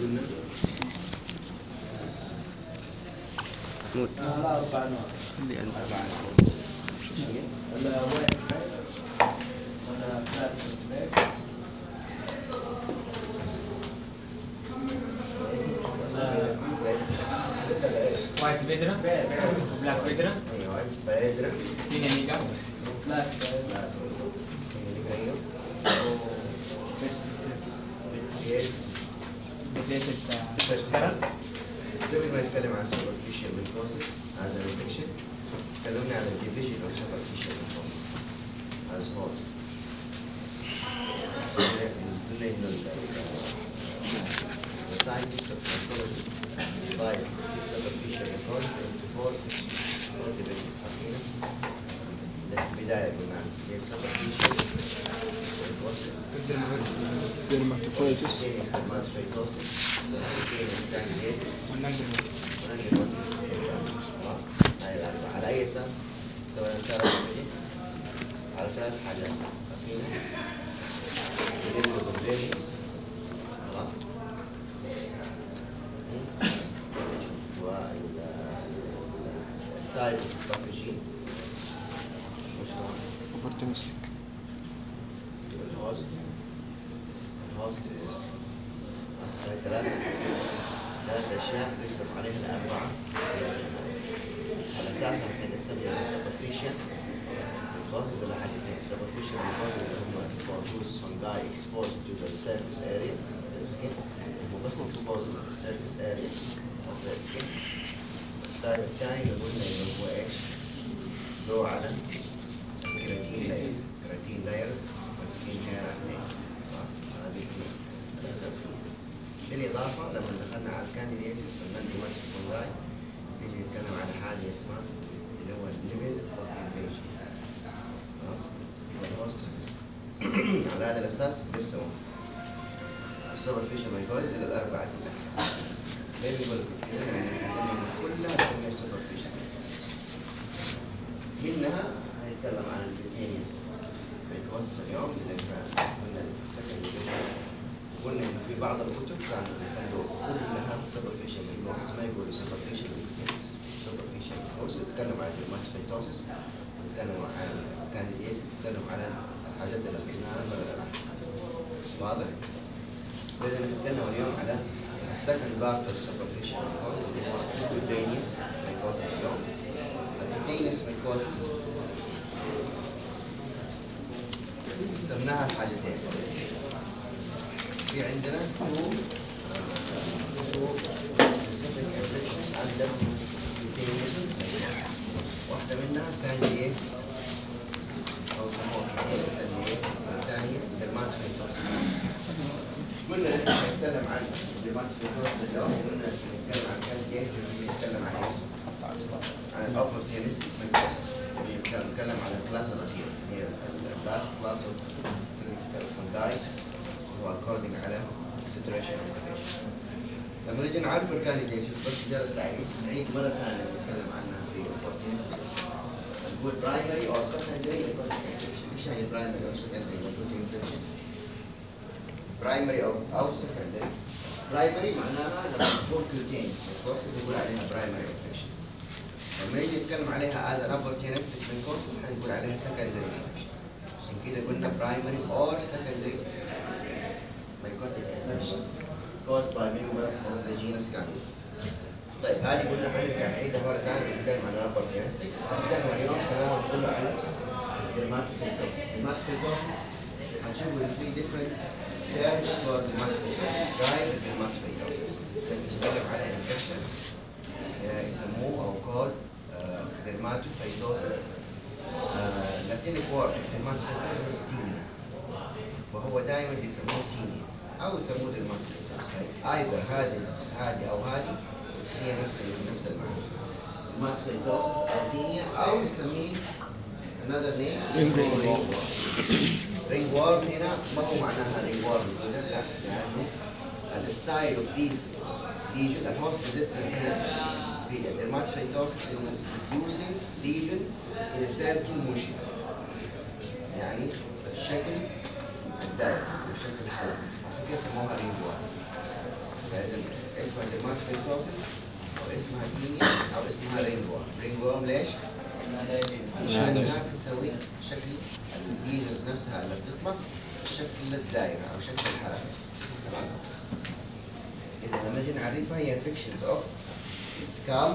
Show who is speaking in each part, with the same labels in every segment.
Speaker 1: قلنا
Speaker 2: محمود
Speaker 3: لا أربع أنواع
Speaker 2: اللي أنت
Speaker 1: أربعة
Speaker 3: ولا وايت بلاك ولا بلاك بلاك ولا
Speaker 4: وايت بيدرا بلاك بيدرا
Speaker 1: أيوة بيدرا
Speaker 4: تينيا نيجا
Speaker 3: بلاك
Speaker 1: لا نيجريو يس
Speaker 4: بيتيتس كارت
Speaker 1: قبل ما نتكلم عن superficial necrosis as an infection تكلمنا عن الديفيجن of superficial necrosis as whole قلنا إنه ال- the scientists of pathology divide the superficial necrosis into four sections four divisions حقيقة البداية قلنا هي superficial necrosis
Speaker 2: dermatophletus
Speaker 1: dermatophletus candidiasis على أي أساس؟ سواء كانت على ثلاث حاجات أخيرا يدل بالفيجن خلاص والتايب باثوجين وش كمان؟
Speaker 2: opportunistic
Speaker 1: والهوست الهوست ريزيستنس هاي ثلاثة ثلاث أشياء قسم عليها الأربعة على أساسها احنا قسمنا السوبرفيشال الكوزز اللي حاجتين superficial الكوزز اللي هم فوتوس fungi exposed to the surface area of the skin هم بس exposed to the surface area of the skin الطيب الثاني اللي قلنا اللي هو ايش؟ له على كراتين لاير كراتين لايرز سكين هير اند خلاص هذه هي الاساسيه بالاضافه لما دخلنا على الكانديديسيس والنانتيماتيك فونجاي نيجي نتكلم على حاجه اسمها اللي هو الليفل اوف انفيجن والهوست ريزيستنس على هذا الاساس قسموا السوبرفيشال مايكوزيس الى الاربعه الاقسام ليه بيقول لك كده؟ لان كلها نسميها سوبرفيشال منها هنتكلم عن الكيتينيس مايكوزيس اليوم لان قلنا السكند قلنا انه في بعض الكتب كانوا يخلوا كلها سوبرفيشال مايكوزيس ما يقولوا سوبرفيشال مايكوزيس سوبرفيشال مايكوزيس يتكلموا عن الدرماتوفيتوسيس يتكلموا عن كانديديسيس يتكلموا عن الحاجات اللي قلناها المره اللي واضح؟ فاذا نتكلم اليوم على السكند بارت اوف سوبرفيشال مايكوزيس اللي هو الكوتينيوس مايكوزيس اليوم الكوتينيوس مايكوزيس قسمناها لحاجتين في عندنا two two specific infections under cutaneous maicosis. واحدة منها كاندياسيس أو يسموها cutaneous candidiasis والثانية dermatophlebitis. قلنا نحن نتكلم عن dermatophlebitis اليوم قلنا نتكلم عن candidiasis بنتكلم عن ايش؟ عن الأوبورتيونستيك مايكوسيس بنتكلم عن الكلاس الأخير هي اللاست كلاس اوف fungi هو according على consideration of the patient. لما نيجي نعرف الكانديديسيس بس مجرد تعريف نعيد مرة ثانية نتكلم عنها في الأوبورتيونستيك نقول برايمري أو سكندري ايش يعني برايمري أو سكندري infection؟ برايمري أو أو سكندري برايمري معناها لما تكون كيوتينز الكورسز يقول عليها برايمري انفكشن لما يجي نتكلم عليها از opportunistic mycosis حنقول عليها secondary infection عشان كده قلنا primary or secondary mycotic infection caused by member of the genus Candida. طيب هذه قلنا حنرجع نعيدها مرة ثانية نتكلم عن opportunistic نتكلم اليوم كلام كله على dermatophytosis. dermatophytosis هنشوف إن في different terms for dermatophytosis. describe dermatophytosis. نتكلم على infections uh, يسموه أو called uh, dermatophytosis. Uh, Latinic word dermatophytosis ستينيا فهو دائما بيسموه تينيا أو يسموه dermatophytosis. either هذه هذه أو هذه هي نفس نفس المعنى. dermatophytosis أو تينيا أو نسميه another name
Speaker 2: Ringworm.
Speaker 1: ringworm هنا ما هو معناها ringworm لا لأنه الستايل اوف ذيس lesion الهوست resistant هنا في الدرماتوفيتوسس انه producing lesion in a circle motion يعني الشكل الدائري الشكل السلام عشان كده سموها رينجوار لازم اسمها ديرماتوفيتوسيس او اسمها تينيا او اسمها رينجوام رينجوام ليش؟ عشان
Speaker 2: عشان
Speaker 1: ما تسوي شكل الليجنز نفسها اللي بتطلع شكل الدائرة أو شكل الحلقة تمام؟ إذا لما نجي نعرفها هي infections of scalp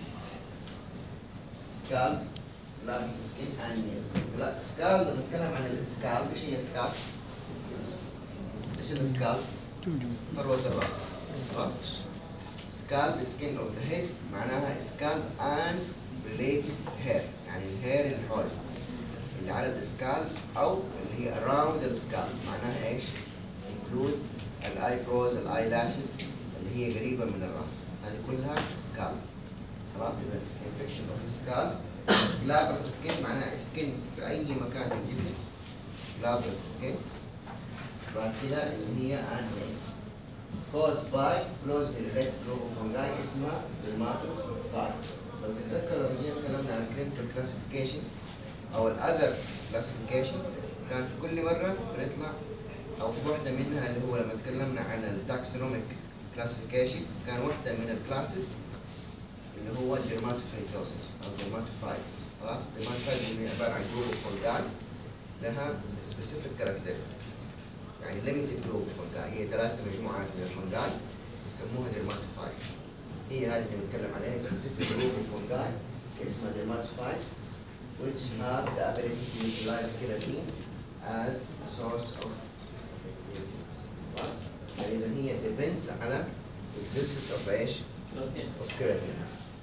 Speaker 1: scalp larynx skin and nails لا scalp لما نتكلم عن السكالب ايش هي السكالب؟ ايش السكالب؟ فروة الراس خلاص؟ scalp skin of the head معناها scalp and related hair يعني الهير اللي حول اللي على السكالب او اللي هي around السكالب معناها ايش؟ include الاي بروز الاي لاشز اللي هي قريبه من الراس هذه كلها سكالب خلاص اذا infection of scalp glabrous skin معناها skin في اي مكان في الجسم glabrous skin بعد كده اللي هي anthrax caused by closely related group of fungi اسمها dermatophytes لو تتذكر لما جينا تكلمنا عن clinical classification او الاذر classification كان في كل مره بنطلع او في واحده منها اللي هو لما تكلمنا عن التاكسونوميك classification كان واحده من الكلاسز اللي هو الديرماتوفيتوسيس او dermatophytes خلاص dermatophytes اللي هي عباره عن جروب اوف fungi لها specific characteristics يعني limited group of fungi هي ثلاث مجموعات من الفنجاي يسموها dermatophytes هي هذه اللي بنتكلم عليها specific group of fungi اسمها dermatophytes which have the ability to utilize keratin as a source of nutrients. خلاص؟ يعني إذا هي depends على existence of ايش؟ of keratin.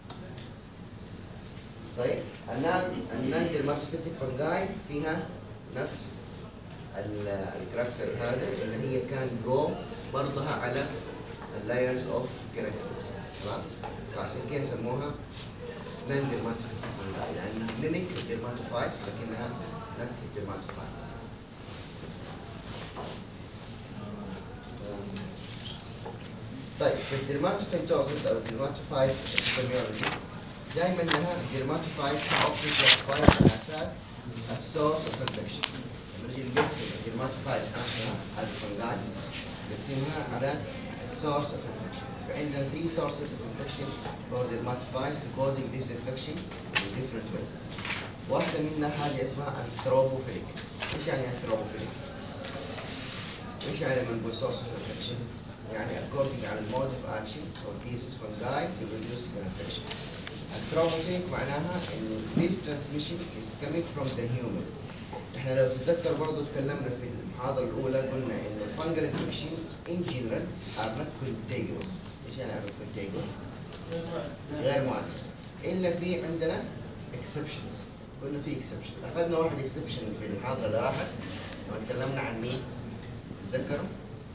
Speaker 1: طيب النان النان dermatophytic fungi فيها نفس ال- الكاركتر هذا اللي هي كان جو برضها على اللايرز اوف كيراتينز خلاص فعشان كده سموها نان dermatophytic fungi لانها ميميك dermatophytes لكنها نك dermatophytes طيب في الديرماتوفيتوسيس او الديرماتوفايتس epidemiology دائما لها dermatophytes often classified على اساس السورس اوف infection لما نجي نقسم الديرماتوفايتس نفسها هذه الفنجاي نقسمها على السورس اوف infection فعندنا three sources of infection for dermatophytes to causing this infection in different way واحدة منها حاجة اسمها anthropophilic ايش يعني anthropophilic؟ ايش يعني لما نقول source of infection؟ يعني according على المود of action of these fungi to reduce the infection. Anthropophilic معناها انه this transmission is coming from the human. احنا لو تتذكر برضه تكلمنا في المحاضرة الأولى قلنا انه الفنجل infection in general are not contagious. ايش يعني are not contagious؟ غير معدي. إلا في عندنا exceptions. قلنا في exception. أخذنا واحد exception في المحاضرة اللي راحت لما تكلمنا عن مين؟ تتذكروا؟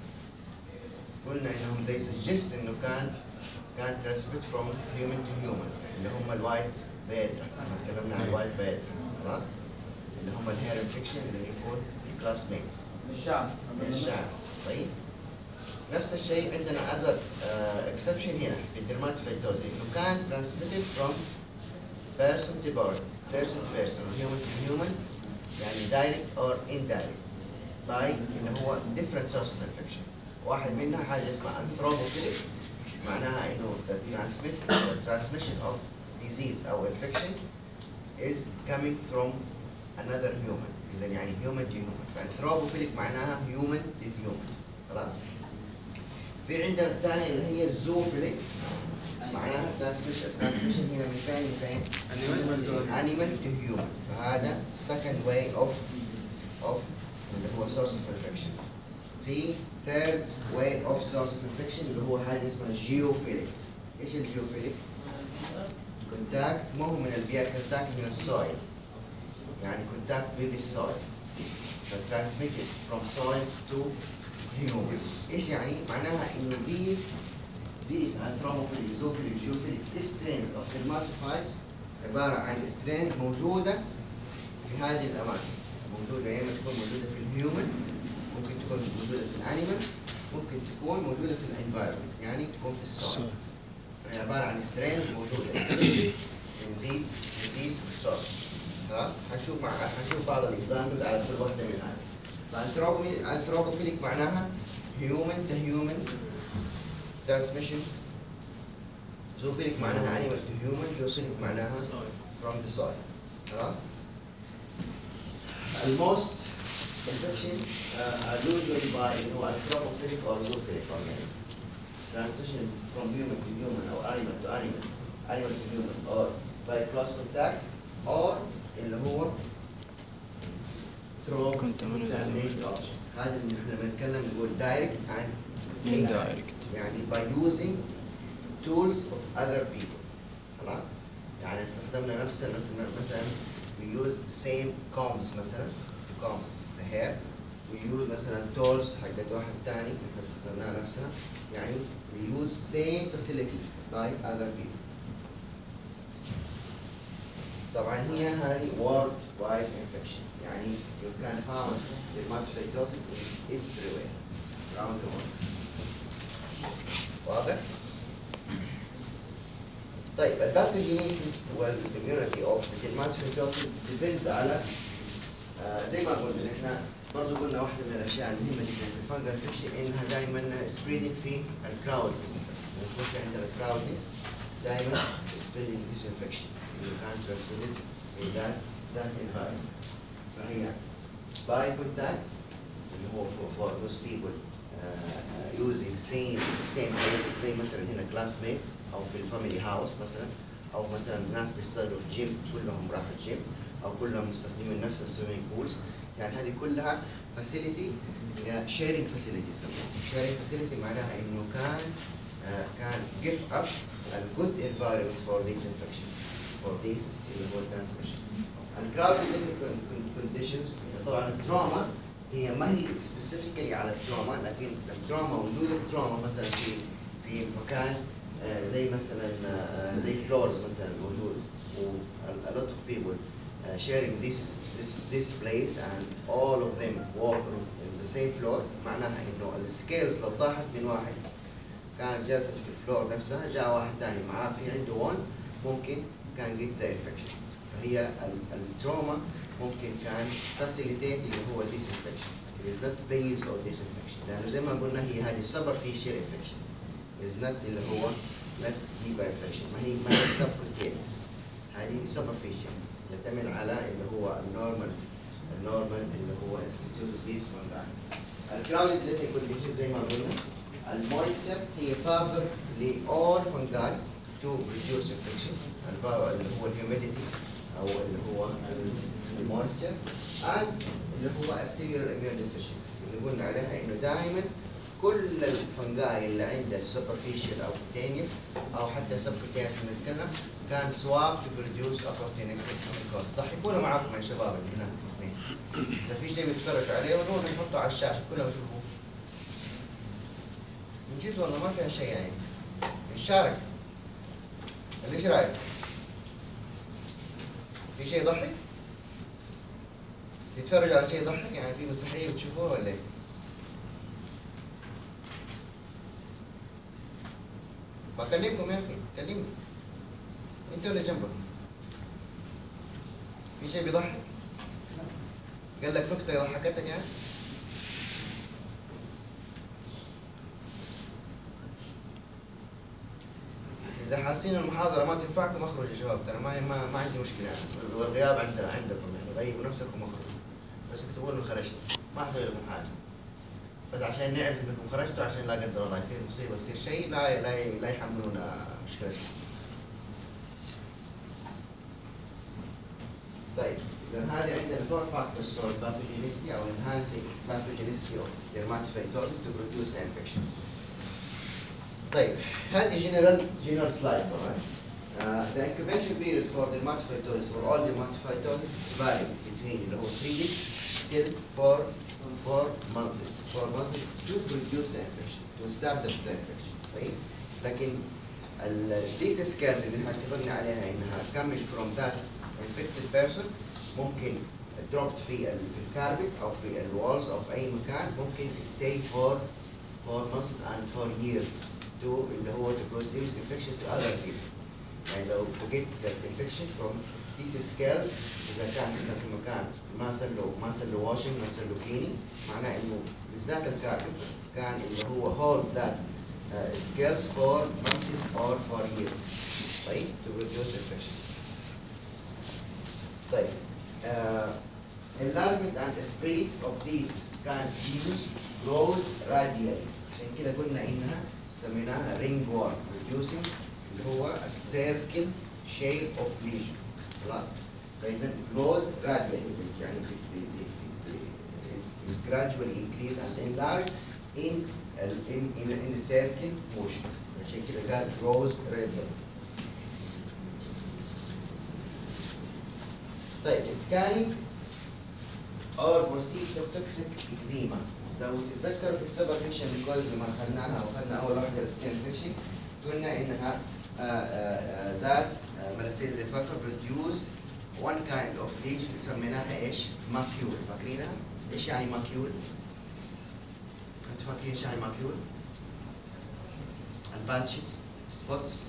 Speaker 1: قلنا انهم they suggest انه كان كان transmit from human to human اللي هم الوايت بيدرا لما تكلمنا عن الوايت بيدرا خلاص اللي هم الهير انفكشن اللي يكون كلاس ميتس
Speaker 3: الشعب
Speaker 1: من الشعب طيب نفس الشيء عندنا اذر اكسبشن هنا في الدرماتوفيتوزي انه كان transmitted from person to body person to person human to human يعني direct or indirect by اللي هو different source of infection واحد منها حاجه اسمها anthropophilic معناها انه the transmit the transmission of disease او infection is coming from another human اذا يعني human to human فانثروبوفيليك معناها human to human خلاص في عندنا الثانية اللي هي الزوفيليك معناها transmission transmission هنا من فين لفين؟ animal to human فهذا second way of of اللي هو source of infection في third way of source of infection اللي هو حاجة اسمها geophilic ايش الجيوفيليك؟ كونتاكت ما هو من البيئة كونتاكت من السويل يعني كونتاكت with the soil transmitted from soil to human ايش يعني؟ معناها انه these these anthropophilic, zoophilic, geophilic strains of dermatophytes عبارة عن strains موجودة في هذه الأماكن موجودة يا إما تكون موجودة في الهيومن ممكن تكون موجودة في الانيمالز ممكن تكون موجودة في الانفايرمنت يعني تكون في السويل هي عبارة عن strains موجودة in these in these sources خلاص هنشوف مع هنشوف بعض الاكزامبلز على كل واحدة من هذه الانثروبوفيليك معناها human to human transmission zoophilic معناها animal to human zoophilic معناها from the soil خلاص الموست infection uh, are usually by you know anthropophilic or zoophilic organism transmission from human to human or animal to animal animal to human or by close contact or اللي هو through
Speaker 2: Contaminated
Speaker 1: contaminated
Speaker 2: object.
Speaker 1: object هذا اللي احنا لما نتكلم نقول direct and
Speaker 2: Indirect.
Speaker 1: يعني by using tools of other people خلاص يعني استخدمنا نفس مثلا مثلا we use same combs مثلا to comb the hair we use مثلا tools حقت واحد تاني احنا استخدمناها نفسنا يعني we use same facility by other people طبعا هي هذه world wide infection يعني you can find dermatocytosis in everywhere around the world واضح؟ طيب الباثوجينيسيس والاميونيتي اوف dermatocytosis depends على آه، زي ما قلنا احنا برضه قلنا واحده من الاشياء المهمه جدا في الفانجل انفكشن انها دائما سبريدنج في الكراودنس لما يكون في عندنا كراودنس دائما spreading this infection you can transmit it in that that environment فهي by contact اللي هو for, for those people uh, using same same places زي مثلا هنا classmate او في الفاميلي هاوس مثلا او مثلا ناس بيشتغلوا في جيم كلهم راحوا الجيم او كلهم مستخدمين نفس السويمنج بولز يعني هذه كلها فاسيلتي شيرنج فاسيلتي يسموها شيرنج فاسيلتي معناها انه كان uh, can give us a good environment for this infection for this اللي هو transmission الكراودد كونديشنز طبعا التروما هي ما هي سبيسيفيكالي على التروما لكن التروما وجود التروما مثلا في في مكان آه، زي مثلا آه، زي فلورز مثلا موجود و a lot of people uh, sharing this this this place and all of them walk on the same floor معناها انه السكيلز لو طاحت من واحد كانت جالسه في الفلور نفسها جاء واحد ثاني معاه في عنده وان ممكن كان جيت ذا انفكشن فهي ال- التروما ممكن كان facilitate اللي هو this infection it is not based on this infection لانه زي ما قلنا هي هذه superficial infection it is not اللي هو not deeper infection ما هي ما هي subcutaneous هذه superficial يعتمد على اللي هو النورمال النورمال اللي هو instituted this fungi الكراودد living conditions زي ما قلنا المويسر هي فاكتور لأول fungi to reduce infection الفا- اللي هو الهيوميديتي او اللي هو المويسر and اللي هو السيلر immune deficiency اللي قلنا عليها انه دائما كل الفنجاي اللي عندها superficial او cutaneous او حتى subcutaneous بنتكلم كان swab to produce opportunistic cause ضحكونا معاكم يا شباب اللي هناك الاثنين اذا في شيء بتتفرجوا عليه ونروح نحطه على الشاشه كلهم يشوفوه من جد والله ما فيها شيء يعني نشارك اللي ايش رايك؟ في شيء يضحك؟ تتفرج على شيء يضحك يعني في مسرحيه بتشوفوها ولا ايه؟ بكلمكم يا اخي كلمني انت ولا جنبك؟ في شيء بيضحك؟ قال لك نكته ضحكتك يعني؟ اذا حاسين المحاضره ما تنفعكم اخرجوا يا شباب ترى ما ما, ما عندي مشكله يعني والغياب عند عندكم يعني غيبوا نفسكم واخرجوا بس اكتبوا لنا خرجت ما حسوي لكم حاجه بس عشان نعرف انكم خرجتوا عشان لا قدر الله يصير مصيبه يصير شيء لا لا لا يحملونا مشكلتكم طيب اذا هذه عندنا four factors for pathogenicity او enhancing pathogenicity of dermatocytosis to produce the infection. طيب هذه general general slide طبعا. Uh, the incubation period for dermatocytosis for all dermatocytosis vary between اللي هو 3 weeks till 4 4 months 4 months to produce the infection to start the, the infection طيب لكن الديس سكيلز اللي احنا اتفقنا عليها انها coming from that infected person ممكن dropped في ال في الكاربت او في الوالز او في اي مكان ممكن stay for for months and for years to اللي هو to produce infection to other people يعني لو to get the infection from these scales اذا كان مثلا في مكان ما سلوا ما سلوا washing ما سلوا cleaning معناه انه بالذات الكاربت كان اللي هو hold that uh, scales for months or for years طيب to reduce infection طيب uh, enlargement and spread of these can use grows radially عشان كده قلنا انها سميناها ring worm reducing اللي هو السيركل shape of lesion خلاص فاذا grows radially يعني بي- بي- بي- بي- is, is gradually increase and enlarge in ال- in in in a circle motion عشان كده قال grows radially طيب scanning or toxic eczema لو تتذكروا في السوبرفيشن ريكورد لما اخذناها واخذنا اول واحده السكين انفكشن قلنا انها ذات ملاسيز لفافا بروديوس one kind of lesion سميناها ايش؟ ماكيول فاكرينها؟ ايش يعني ماكيول؟ انتوا فاكرين ايش يعني ماكيول؟ الباتشز سبوتس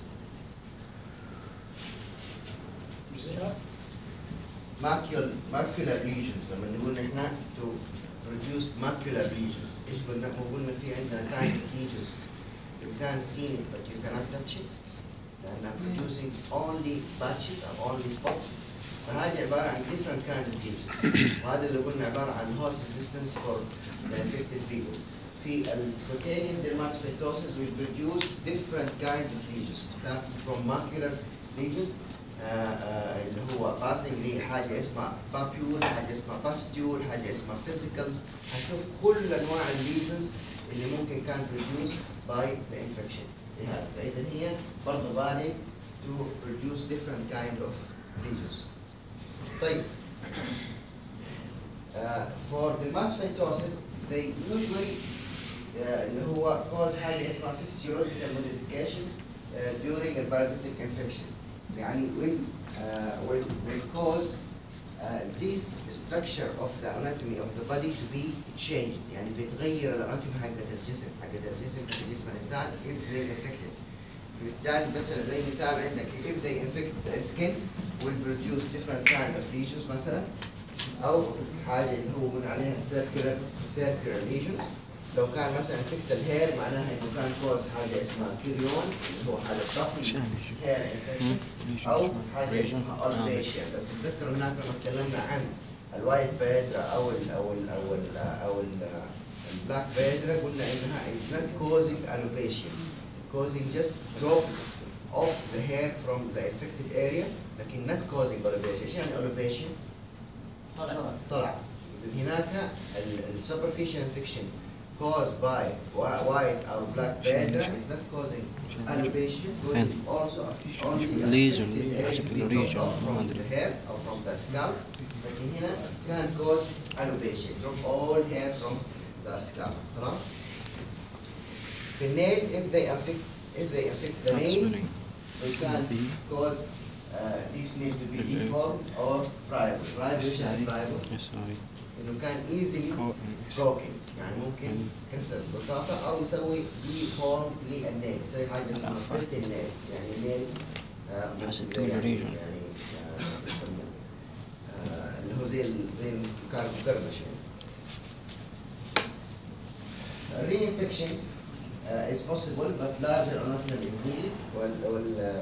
Speaker 1: macular macular lesions لما نقول احنا to produce macular lesions ايش قلنا؟ هو قلنا في عندنا kind of lesions you can see it but you cannot touch it لأنها producing only patches or only spots فهذه عبارة عن different kind of lesions وهذا اللي قلنا عبارة عن host resistance for the infected people في الcutaneous dermatocytosis will produce different kind of lesions starting from macular lesions آه، آه، اللي هو passing لحاجة اسمها papule حاجة اسمها pustule حاجة اسمها physicals هنشوف كل أنواع الليجنز اللي ممكن كان produced by the infection لهذا فإذا هي برضه بالغ to produce different kind of lesions طيب uh, for dermatocytosis they usually uh, اللي هو cause حاجة اسمها physiological modification uh, during a parasitic infection يعني will uh, will will cause uh, this structure of the anatomy of the body to be changed يعني بيتغير الاناتومي حقت الجسم حقت الجسم حق جسم الانسان if they infected بالتالي مثلا زي مثال عندك if they infect the skin will produce different kind of lesions مثلا او حاجه اللي هو من عليها circular circular lesions لو كان مثلا infect الهير معناها انه كان كوز حاجه اسمها كيريون اللي هو حاجه تصي هير انفكشن او حاجه اسمها اولبيشيا لو تتذكروا هناك لما تكلمنا عن الوايت بيدرا او ال او ال او ال او ال البلاك بيدرا قلنا انها is not causing alopecia causing just drop of the hair from the affected area لكن not causing alopecia ايش يعني alopecia؟ صلع إذا هناك السوبرفيشال انفكشن caused by whi- white or black beta is not causing alopecia, causing also only
Speaker 2: Lesion,
Speaker 1: affected area
Speaker 2: حسب
Speaker 1: to be
Speaker 2: الريجن،
Speaker 1: dropped off
Speaker 2: ما
Speaker 1: from
Speaker 2: أدري.
Speaker 1: the hair or from the scalp لكن هنا can cause alopecia drop all hair from the scalp خلاص؟ في النيل if they affect if they affect the nail they can cause uh, this nail to be deformed or friable friable ايش يعني friable؟
Speaker 2: Yes, sorry.
Speaker 1: انه كان easily broken يعني ممكن كسر ببساطة أو يسوي deform للنيل يسوي حاجة اسمها
Speaker 2: الأفراد.
Speaker 1: فلت النيل يعني النيل آه،
Speaker 2: حسب
Speaker 1: ممكن
Speaker 2: طول
Speaker 1: يعني
Speaker 2: الريجن.
Speaker 1: يعني آه، يسموه آه، اللي هو زي ال- زي الكار مكرمش يعني reinfection uh, is possible but larger anatomy is needed وال وال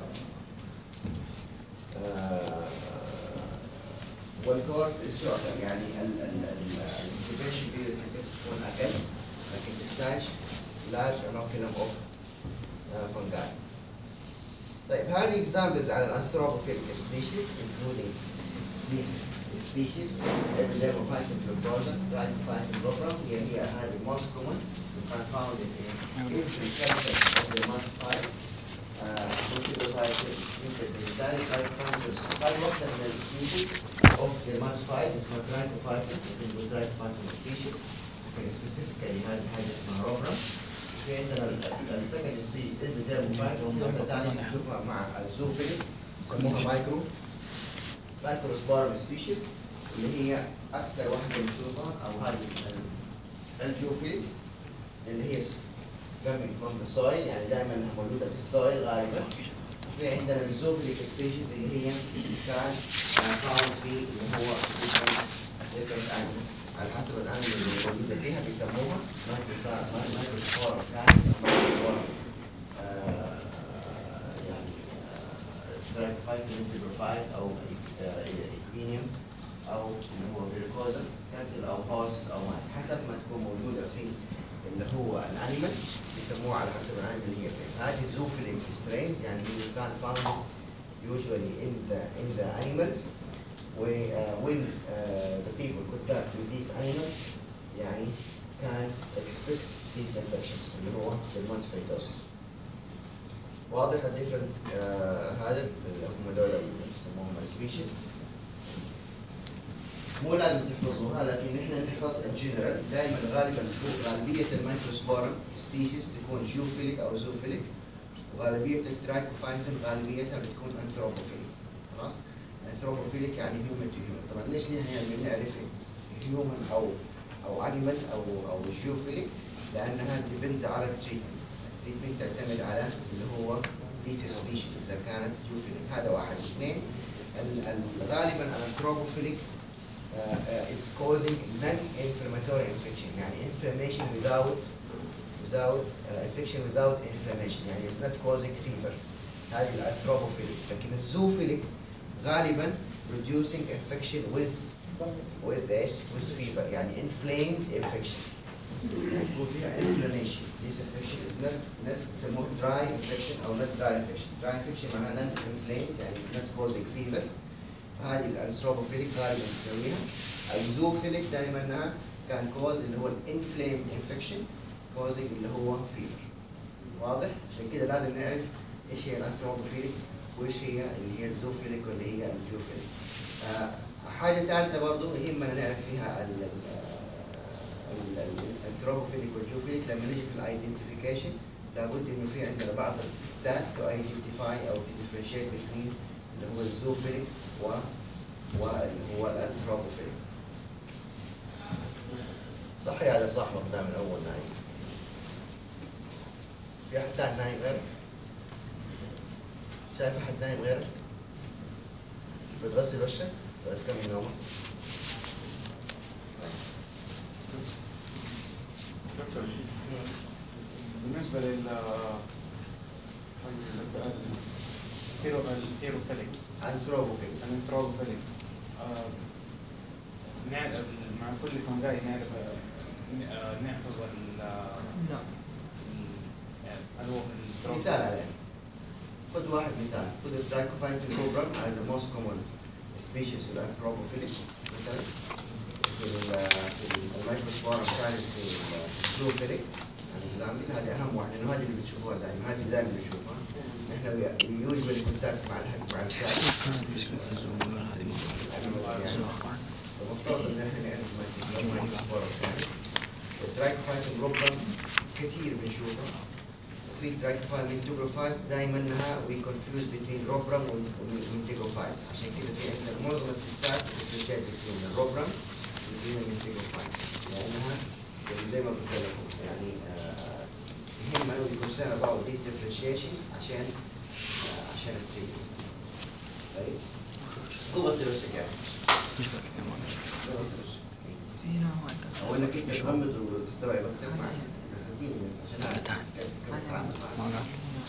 Speaker 1: آه، والكورس is shorter يعني ال ال ال الانكيبيشن بيريود حقته تكون اقل لكن تحتاج large inoculum of uh, fungi. طيب هذه examples على الانثروبوفيليك species including these species Epidermophyton tuberosa, Trichophyton rubrum هي هي هذه most common you can found it in every culture of the dermatophytes uh, Multiphyton, Interphyton, Trichophyton هذه واحدة من السبيشيز of dermatophyte اسمها Trichophyton اللي هو Trichophyton species لكن specifically هذه حاجة اسمها rubrum في عندنا السكند سبيد Epidermophyton وفي واحدة ثانية نشوفها مع الزوفيلي يسموها مايكرو مايكروسبورم سبيشيز اللي هي اكثر واحده بنشوفها او هذه ال- الجيوفيليك اللي هي coming from the soil يعني دائما موجوده في السويل غالبا وفي عندنا الزوفيليك سبيشيز اللي هي كان فاوند في اللي هو different different animals على حسب الانيمال اللي موجوده فيها بيسموها مايكروسبورم كان مايكروسبورم انتجروفايت او اكفينيوم او اللي هو فيريكوزا كاتل او هورس او ماس حسب ما تكون موجوده في اللي هو الانيمال يسموها على حسب الانيمال اللي هي فين هذه زوفيليك سترينز يعني هي كان found usually in the in the animals where uh, when uh, the people contact with these animals يعني can expect these infections اللي هو dermatocytosis واضح الديفرنت هذا اللي هم دول اللي يسموهم السبيشيز مو لازم تحفظوها لكن نحن نحفظ الجنرال دائما غالبا غالبيه الميكروسبورم سبيشيز تكون جيوفيليك او زوفيليك وغالبيه الترايكوفايتون غالبيتها بتكون انثروبوفيليك خلاص انثروبوفيليك يعني هيومن تو هيومن طبعا ليش نحن يعني بنعرف هيومن او او انيمال او او جيوفيليك لانها ديبندز على التريتمنت التريتمنت تعتمد على اللي هو these سبيشيز اذا كانت جيوفيليك هذا واحد اثنين ال- ال- غالبا الانثروبوفيليك uh, uh, is causing non-inflammatory infection يعني inflammation without without uh, infection without inflammation يعني it's not causing fever هذه الانثروبوفيليك لكن الزوفيليك غالبا reducing infection with with ايش؟ with fever يعني inflamed infection يعني يكون فيها inflammation this infection is not not يسموه dry infection او not dry infection dry infection معناها non inflamed يعني it's not causing fever هذه الانثروبوفيليك غالبا تسويها الزوفيليك دائما انها كان كوز اللي هو الانفليم انفكشن كوزنج اللي هو فيفر واضح؟ عشان كده لازم نعرف ايش هي الانثروبوفيليك وايش هي اللي هي الزوفيليك واللي هي الجوفيليك. آه حاجه ثالثه برضه يهمنا نعرف فيها ال- ال- ال- الانثروبوفيليك والجوفيليك لما نيجي في الايدنتيفيكيشن لابد انه في عندنا بعض الستات تو ايدنتيفاي او تديفرنشيت بين اللي هو الزوفيليك و واللي هو الانثروبوفيليك. صح يا هذا صح واخدها من اول نايم. في احد ثاني نايم غيرك؟ شايف احد نايم غيرك؟ بتغسل وشك ولا تكمل نومك؟
Speaker 5: دكتور بالنسبة لل الثيرو الثيروفيليك
Speaker 1: انثروبوفيليك
Speaker 5: الانتروفيليك نعرف مع كل فنجاي نعرف آه، آه، نحفظ ال
Speaker 4: لا
Speaker 5: يعني هل هو الانتروفيليك؟
Speaker 1: مثال عليه خذ واحد مثال خذ الدرايكوفايتين كوبرم as the most common species في الانثروبوفيليك مثلا في ال- في الميكروسبورم كانت في الزوفيليك الاكزامبل هذه اهم واحده لانه هذه اللي بتشوفوها دائما هذه اللي دائما بنشوفها نحن يوجوالي كونتاكت مع الحق مع الكات المفترض ان احنا نعرف الميكروسبورم كانت الدرايكوفايتين كوبرم كثير بنشوفها وفي ترايكوفايل انتجروفايلز دائما انها وي كونفيوز بين روبرام والانتجروفايلز عشان كده في عندنا معظم التستات بتتشابه بين الروبرام وبين الانتجروفايلز لانها يعني زي ما قلت لكم يعني آه، يهمنا وي كونسيرن اباوت ذيس ديفرنشيشن عشان آه، عشان التريتمنت طيب هو بس وشك يعني هو بس وشك او انك انت تغمض وتستوعب اكثر معك بس اديني بس عشان اعرف كيف كيف اتعامل معك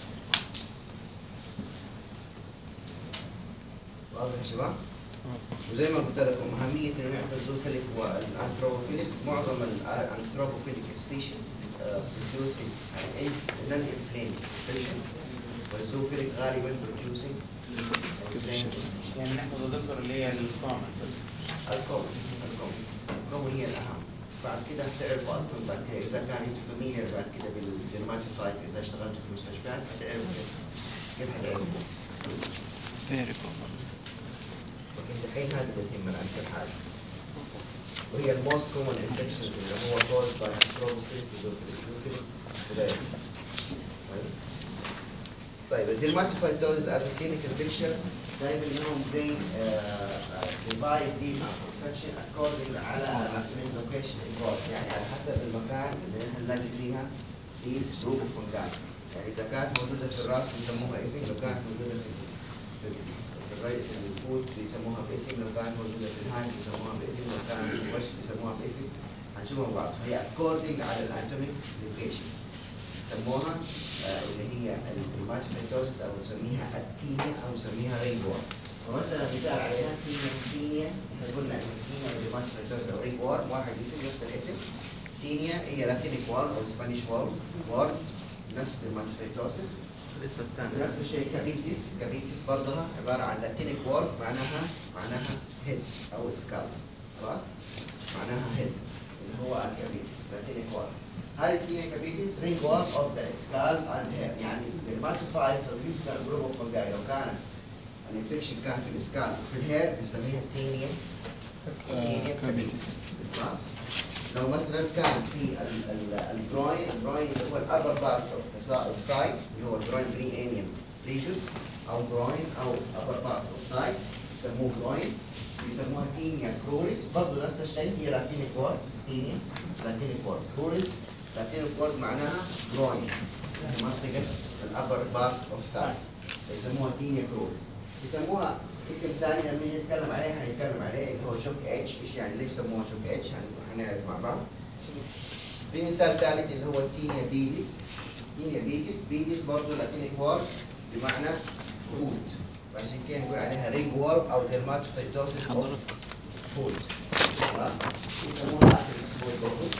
Speaker 1: واضح يا شباب؟ وزي ما قلت لكم أهمية إنه نعرف الزوفيليك والأنثروبوفيليك معظم الأنثروبوفيليك سبيشيز producing an non inflamed expression والزوفيليك غالبا producing inflamed
Speaker 5: يعني نحفظ الدكتور اللي هي الكومن بس
Speaker 1: الكون الكون الكون هي الأهم بعد كده هتعرفوا أصلا بعد كده إذا كان أنتوا فاميليار بعد كده بالدرماتوفايت إذا اشتغلتوا في مستشفيات هتعرفوا كيف كيف هتعرفوا
Speaker 2: Very common.
Speaker 1: لكن الحين هذه بتهمنا أكثر حاجة وهي الموست كومن انفكشنز اللي هو caused by anthropophilic وزوفيليك severity طيب طيب الديرماتوفايتوز as a clinical picture دائما انهم they uh, divide these infection according على من location involved يعني على حسب المكان اللي احنا نلاقي فيها these group of fungi يعني اذا كانت موجوده في الراس بيسموها اسم لو كانت موجوده في في في الري في الفود بيسموها باسم لو كانت موجوده في الهاند بيسموها باسم لو كانت في الوش بيسموها باسم هنشوفها بعض فهي according على الاناتوميك لوكيشن سموها آه، اللي هي الماتوفيتوز او نسميها التينيا او نسميها رينجور ومثلا مثال عليها تينيا تينيا احنا قلنا ان التينيا والماتوفيتوز او رينجور واحد اسم نفس الاسم تينيا هي لاتينيك وورد او سبانيش وورد وورد نفس الماتوفيتوسس
Speaker 6: الاسم الثاني
Speaker 1: نفس الشيء كابيتس كابيتس برضها عبارة عن لاتينيك وورد معناها معناها هيد أو سكال خلاص معناها هيد اللي هو الكابيتس لاتينيك وورد هذه التينيا كابيتس رينج وورد اوف ذا سكال اند هير يعني الماتوفايتس او these كان جروب اوف فنجاي لو كان الانفكشن كان في السكال وفي الهير بنسميها تينيا تينيا
Speaker 2: كابيتس
Speaker 1: خلاص لو مثلا كان في ال- ال- الجروين الجروين اللي هو الابر بارت اوف الثاي اللي هو الجروين بري انيم ريجن او جروين او ابر بارت اوف ثاي يسموه جروين يسموها تينيا كروريس برضه نفس الشيء هي لاتينيك وورد تينيا لاتينيك وورد كروريس لاتينيك وورد معناها جروين يعني منطقه الابر بارت اوف ثاي يسموها تينيا كروريس يسموها اسم ثاني لما نيجي نتكلم عليه هنتكلم عليه اللي هو شوك اتش ايش يعني ليش سموها شوك اتش هنعرف مع بعض في مثال ثالث اللي هو التينيا بيديس تينيا بيديس بيديس برضه لاتينيك وورد بمعنى فود فعشان كده نقول عليها رينج وورم او ديرماتوفيتوسيس اوف فود خلاص يسموها اتريكس فود برضه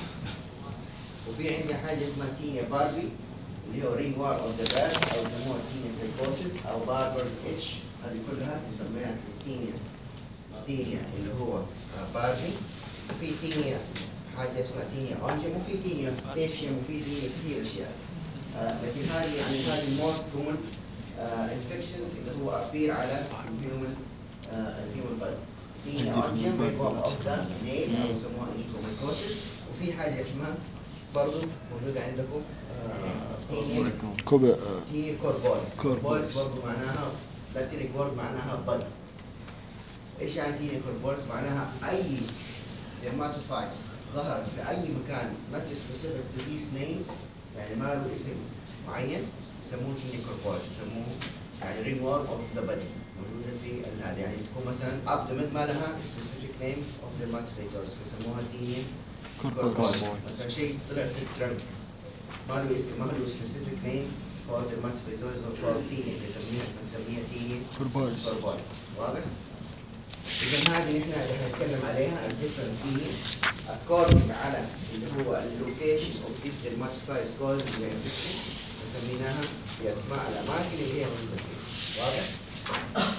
Speaker 1: وفي عندي حاجه اسمها تينيا باربي اللي هو رينج وورم اوف ذا بيرد او يسموها تينيا سايكوسيس او باربرز اتش هذه كلها نسميها تينيا تينيا اللي هو آه، باربي وفي تينيا حاجه اسمها تينيا اونجيم وفي تينيا بيشيم وفي تينيا كثير اشياء آه، لكن هذه يعني هذه الموست كومن انفكشنز اللي هو ابير على الهيومن الهيومن بادي تينيا اونجيم ريبورت اوف ذا نيل او يسموها ايكوميكوسيس وفي حاجه اسمها برضه موجوده عندكم آه، تينيا
Speaker 2: كوبا
Speaker 1: هي كوربولس
Speaker 2: كوربولس.
Speaker 1: كوربولس برضه معناها لاتينيك وورد معناها بد ايش يعني تيني كوربولس معناها اي dermatophytes ظهرت في اي مكان not specific to these names يعني ما له اسم معين يسموه تيني كوربولس يسموه يعني رينج وورم اوف ذا body موجوده في ال- هذا يعني تكون مثلا abdomen ما لها specific name of dermatocytosis يسموها تيني كوربولس مثلا شيء طلع في الترنك ما له اسم ما له سبيسيفيك نيم فور dermatophytosis or for تيني بنسميها بنسميها تيني
Speaker 2: كوربولس
Speaker 1: كوربولس واضح؟ إذا هذه نحن اللي حنتكلم عليها الديفرنت تيني according على اللي هو اللوكيشن اوف ذيس dermatophytes causing the infection سميناها باسماء الاماكن اللي هي موجوده فيها واضح؟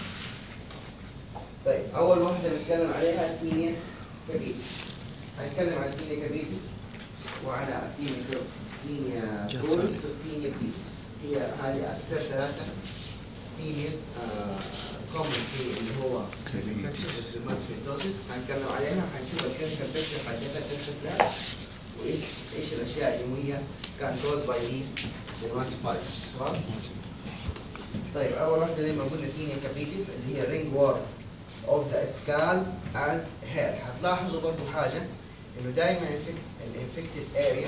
Speaker 1: طيب اول واحده نتكلم عليها التينيا كبيتس هنتكلم عن التينيا كبيتس وعلى تينيا كرو تينيا
Speaker 2: جفاري.
Speaker 1: كورس وتينيا بيتس هي هذه اكثر ثلاثه تينيز كومن في اللي هو
Speaker 2: كبيتس.
Speaker 1: الماتفيتوزيس هنتكلم عليها هنشوف الكلينيكال بيكتشر حقتها كيف شكلها وايش ايش الاشياء اللي هي كان كوز باي ذيس dermatocytes خلاص طيب اول واحده زي ما قلنا تينيا كابيتس اللي هي رينج وور اوف ذا سكال اند هير هتلاحظوا برضو حاجه انه دائما الانفكتد اريا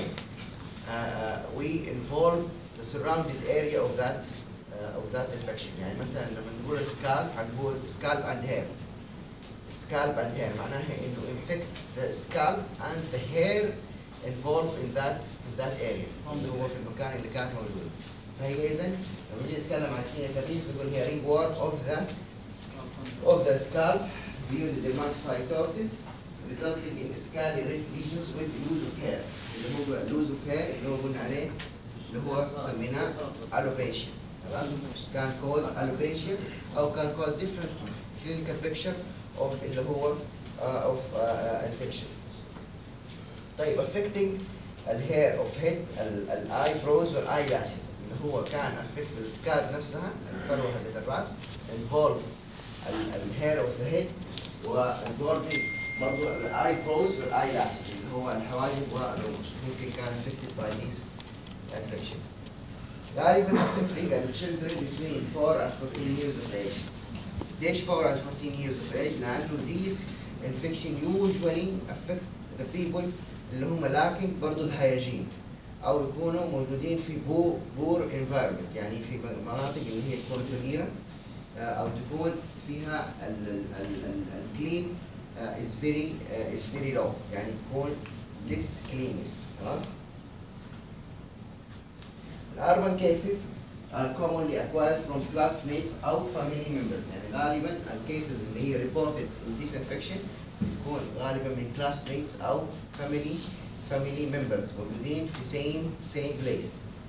Speaker 1: we involve the surrounding area of that uh, of that infection يعني مثلا لما نقول سكال هنقول scalp and hair scalp and hair معناها انه infect the scalp and the hair involved in that in that area اللي هو في المكان اللي كانت موجوده فهي اذا لما نيجي نتكلم عن تينيا كابيس نقول هي ring worm of the of the scalp due to dermatophytosis resulting in scaly red lesions with loss of hair اللي هو loss of hair اللي هو قلنا عليه اللي هو سميناه alopecia خلاص كان cause alopecia او كان cause different clinical picture of اللي هو uh, of uh, infection طيب affecting الهير اوف هيد الاي بروز والاي لاشز اللي هو كان affect السكالب نفسها الفروه حقت الراس involve الهير اوف ذا هيد وانفولفينج برضه الاي بروز والاي لاشز اللي هو الحواجب والرموش ممكن كان affected by this infection غالبا affecting the children between 4 and 14 years of age ليش 4 and 14 years of age؟ لأنه these infection usually affect the people اللي هم لاكن برضو الهياجين أو يكونوا موجودين في بو بور environment يعني في مناطق اللي هي تكون فقيرة آه، أو تكون فيها الكلين is very uh, is very low يعني تكون less cleanness خلاص الاربن cases are commonly acquired from classmates او family members يعني غالبا الكيسز اللي هي reported with this infection بتكون غالبا من classmates او family family members موجودين في same same place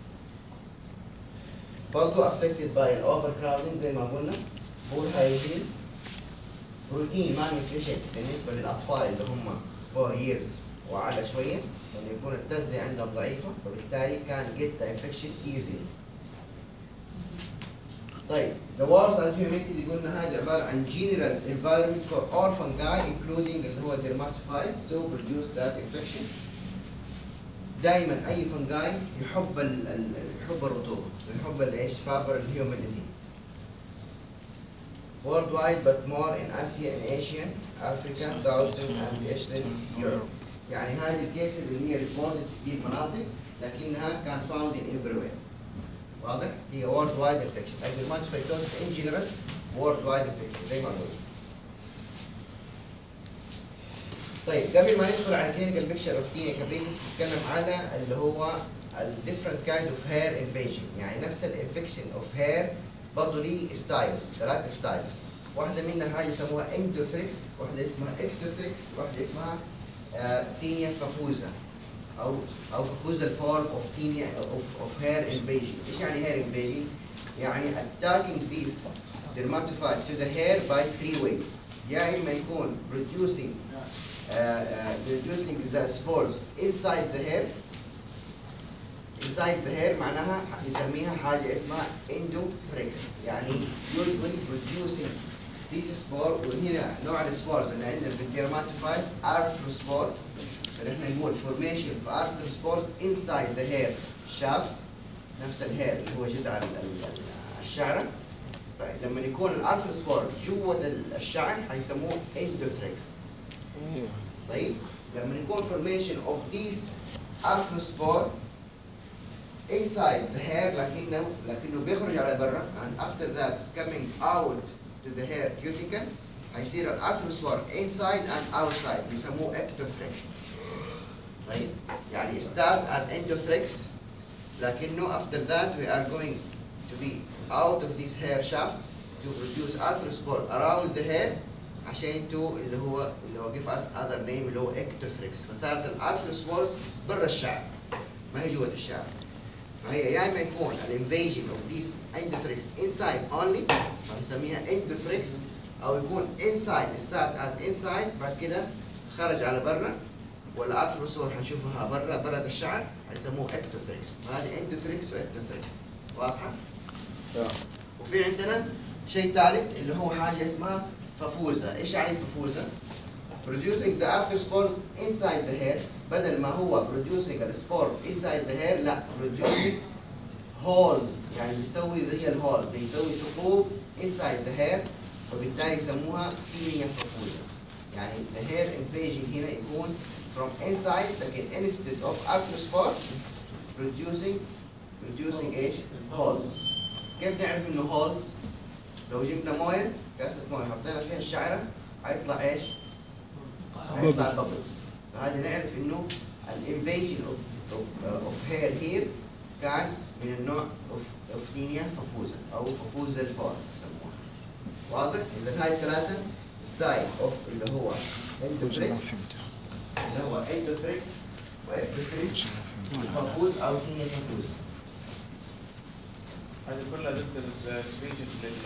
Speaker 1: برضو affected by ال overcrowding زي ما قلنا poor hygiene روتين malnutrition بالنسبة للأطفال اللي هم 4 years وأعلى شوية لما يكون التغذية عندهم ضعيفة فبالتالي كان get the infection easily. طيب the worms and humidity قلنا هذه عبارة عن general environment for all fungi including اللي هو dermatophytes to produce that infection. دائما أي فنجاي يحب ال ال يحب الرطوبة يحب الايش؟ فابر الهيوميديتي. worldwide but more in Asia and Asia, Africa, Southern and Eastern Europe. يعني هذه الكيسز اللي هي ريبورتد في المناطق لكنها كان found in everywhere. واضح؟ هي worldwide infection. Dermatophytosis in general worldwide infection زي ما قلت. طيب قبل ما ندخل على clinical picture of tinea capitis نتكلم على اللي هو ال different kind of hair invasion يعني نفس الانفكشن of hair برضه ليه ستايلز ثلاث ستايلز واحدة منها حاجة يسموها اندوثريكس واحدة اسمها اكتوثريكس واحدة اسمها آه، تينيا فافوزا او او فافوزا فورم اوف تينيا اوف اوف هير انفيجن ايش يعني هير انفيجن؟ يعني attacking these dermatophyte to the hair by three ways يا اما يكون producing uh, uh, producing the spores inside the hair inside the hair معناها يسميها حاجة اسمها endophrix يعني usually producing this spore وهنا نوع السبورز اللي عندنا في الديرماتوفايز arthrospore فنحن نقول formation of arthrospores inside the hair shaft نفس الهير اللي هو جذع ال- ال- ال- الشعرة فلما يكون الارثروسبور جوة ال- الشعر حيسموه endophrix طيب لما يكون formation of these arthrospore inside the hair لكنه لكنه بيخرج على برا and after that coming out to the hair cuticle هيصير الارثروسبور inside and outside بيسموه ectophrix طيب يعني start as endophrix لكنه after that we are going to be out of this hair shaft to produce arthrospore around the hair عشان تو اللي هو اللي هو give us other name اللي هو ectophrix فصارت الارثروسبورز برا الشعر ما هي جوة الشعر فهي يا اما يكون الانفيجن اوف ذيس اندوثريكس انسايد اونلي فنسميها اندوثريكس او يكون انسايد ستارت از انسايد بعد كده خرج على برا ولا ارثروسور حنشوفها برا برا الشعر حيسموه اكتوثريكس هذه اندوثريكس واكتوثريكس واضحه؟ وفي عندنا شيء ثالث اللي هو حاجه اسمها ففوزه، ايش يعني ففوزه؟ producing the arthrospores inside the hair بدل ما هو producing السبور inside the hair لا producing holes يعني بيسوي زي الهول بيسوي ثقوب inside the hair وبالتالي يسموها تينيا ففوزة يعني the hair invasion هنا يكون from inside لكن instead of arthrospore producing producing ايش؟ holes كيف نعرف انه holes؟ لو جبنا مويه كاسة مويه حطينا فيها الشعرة هيطلع ايش؟ هيطلع بابلز فهذا نعرف انه الانفيجن اوف اوف هير هير كان من النوع اوف اوف لينيا ففوزا او ففوزا الفور يسموها واضح؟ اذا هاي الثلاثه ستايل اوف اللي هو اندوفريكس اللي هو اندوفريكس واكتوفريكس ففوز او لينيا ففوزا
Speaker 5: هذه كلها دكتور سبيشيز لل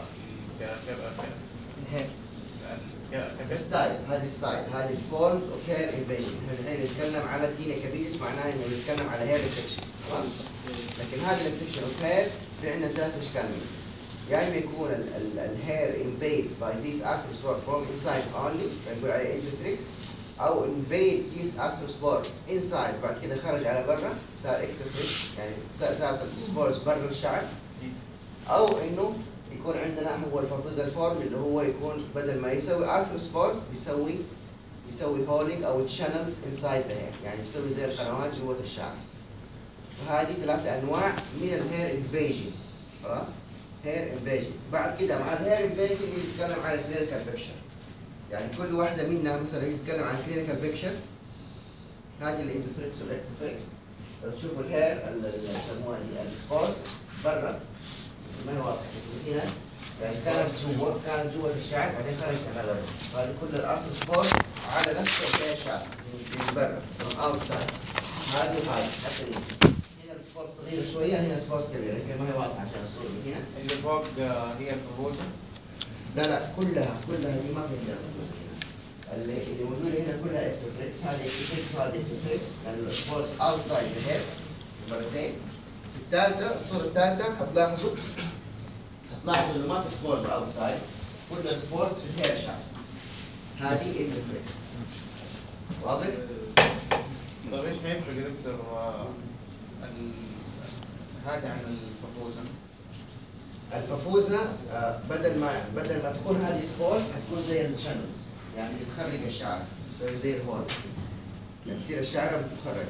Speaker 4: الهير
Speaker 1: ستايل هذه ستايل هذه الفورم اوف هير انفيجن احنا الحين نتكلم على التينيا كابيلس معناها انه نتكلم على هير انفكشن خلاص لكن هذا الانفكشن اوف هير في عندنا ثلاث اشكال منه يا اما يكون الهير انفيد باي ذيس arthrospore from inside only فنقول عليه اندوثريكس او انفيد ذيس arthrospore inside بعد كده خرج على برا صار اكتوثريكس يعني صارت السبورز برا الشعر او انه يكون عندنا هو الفافوزا فورم اللي هو يكون بدل ما يسوي arthrospores بيسوي بيسوي هولينج او تشانلز انسايد ذا هير يعني بيسوي زي القنوات جوه الشعر وهذه ثلاثة انواع من الهير انفيجن خلاص هير انفيجن بعد كده مع الهير انفيجن نتكلم على الكلينيكال بيكشر يعني كل واحدة منها مثلا يتكلم عن كلينيكال بيكشر هذه الاندوفريكس والاكتوفريكس لو تشوفوا الهير ال- اللي يسموها دي السبورز برا ما هي واضحه هنا يعني كانت جوا كانت جوا الشعر بعدين خرجت على برا هذه كل الارت سبورز على نفس الهير شعر من برا من اوتسايد هذه وهذه حتى دي هنا السبورز صغيره شويه هنا السبورز كبيره يمكن ما هي واضحه عشان الصوره من هنا
Speaker 5: اللي فوق آه، هي الفروجة
Speaker 1: لا لا كلها كلها دي ما في عندنا موجودة هنا. اللي اللي موجوده هنا كلها اكتوفريكس هذه اكتوفريكس وهذه اكتوفريكس لان السبورز اوتسايد الهيد مرتين الثالثه الصوره الثالثه هتلاحظوا هتلاحظوا انه ما في سبورز اوتسايد كل السبورز في الهير شعر هذه اكتوفريكس واضح؟
Speaker 5: طيب ايش ما يفرق يا دكتور آه، ال- هذه عن الفروجة
Speaker 1: الفافوزة آه، بدل ما بدل ما تكون هذه سبورز حتكون زي الشانلز يعني بتخرج الشعر تسوي زي الهول يعني تصير الشعر متخرج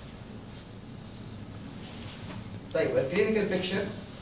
Speaker 1: طيب الكلينيكال بيكتشر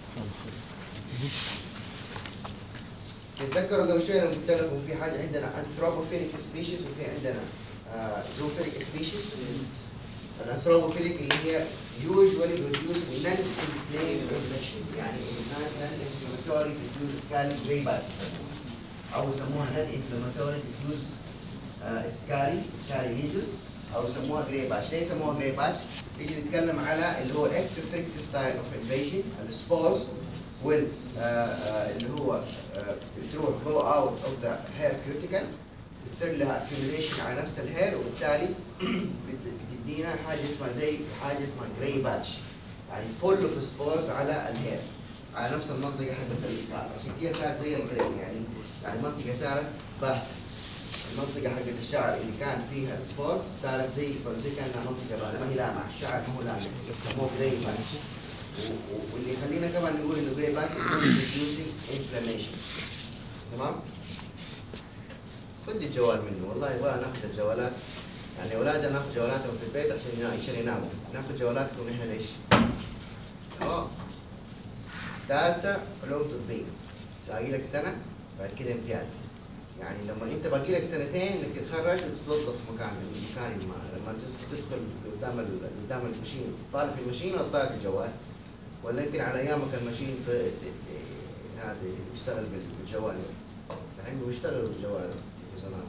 Speaker 1: تتذكروا قبل شويه لما قلت لكم في حاجه عندنا انثروبوفيليك سبيشيز وفي عندنا زوفيليك سبيشيز الانثروبوفيليك اللي هي usually produce non-inflamed infection يعني non-inflammatory diffuse scaly gray patch يسموها او يسموها non-inflammatory diffuse آه، scaly scaly lesions او يسموها gray patch ليه يسموها gray patch؟ يجي نتكلم على اللي هو ectophrix style of invasion السبورز وال آه، آه، اللي هو آه، بتروح go out of the hair cuticle بتصير لها accumulation على نفس الهير وبالتالي بت- بتدينا حاجه اسمها زي حاجه اسمها جراي باتش يعني فل اوف سبورز على الهير على نفس المنطقه حقت الاسكار عشان كده صار زي الجراي يعني يعني المنطقه صارت باهته المنطقه حقت الشعر اللي كان فيها السبورز صارت زي زي كانها منطقه باهته ما هي لامعه الشعر مو لامع يسموه جراي باتش و- و- واللي يخلينا كمان نقول انه جراي باتش reducing inflammation تمام؟ خذ لي الجوال منه والله يبغى ناخذ الجوالات يعني اولادنا ناخذ جوالاتهم في البيت عشان ينا- عشان يناموا ناخذ جوالاتكم احنا ليش؟ اه ثالثة علوم طبية باقي لك سنة بعد كده امتياز يعني لما انت باقي لك سنتين انك تتخرج وتتوظف في مكان مكان ما لما تس- تدخل قدام ال- قدام المشين طالع في المشين ولا طالع في الجوال ولا يمكن على ايامك المشين ت- ت- هذا يشتغل بال- بالجوال الحين بيشتغلوا بالجوال تلفزيونات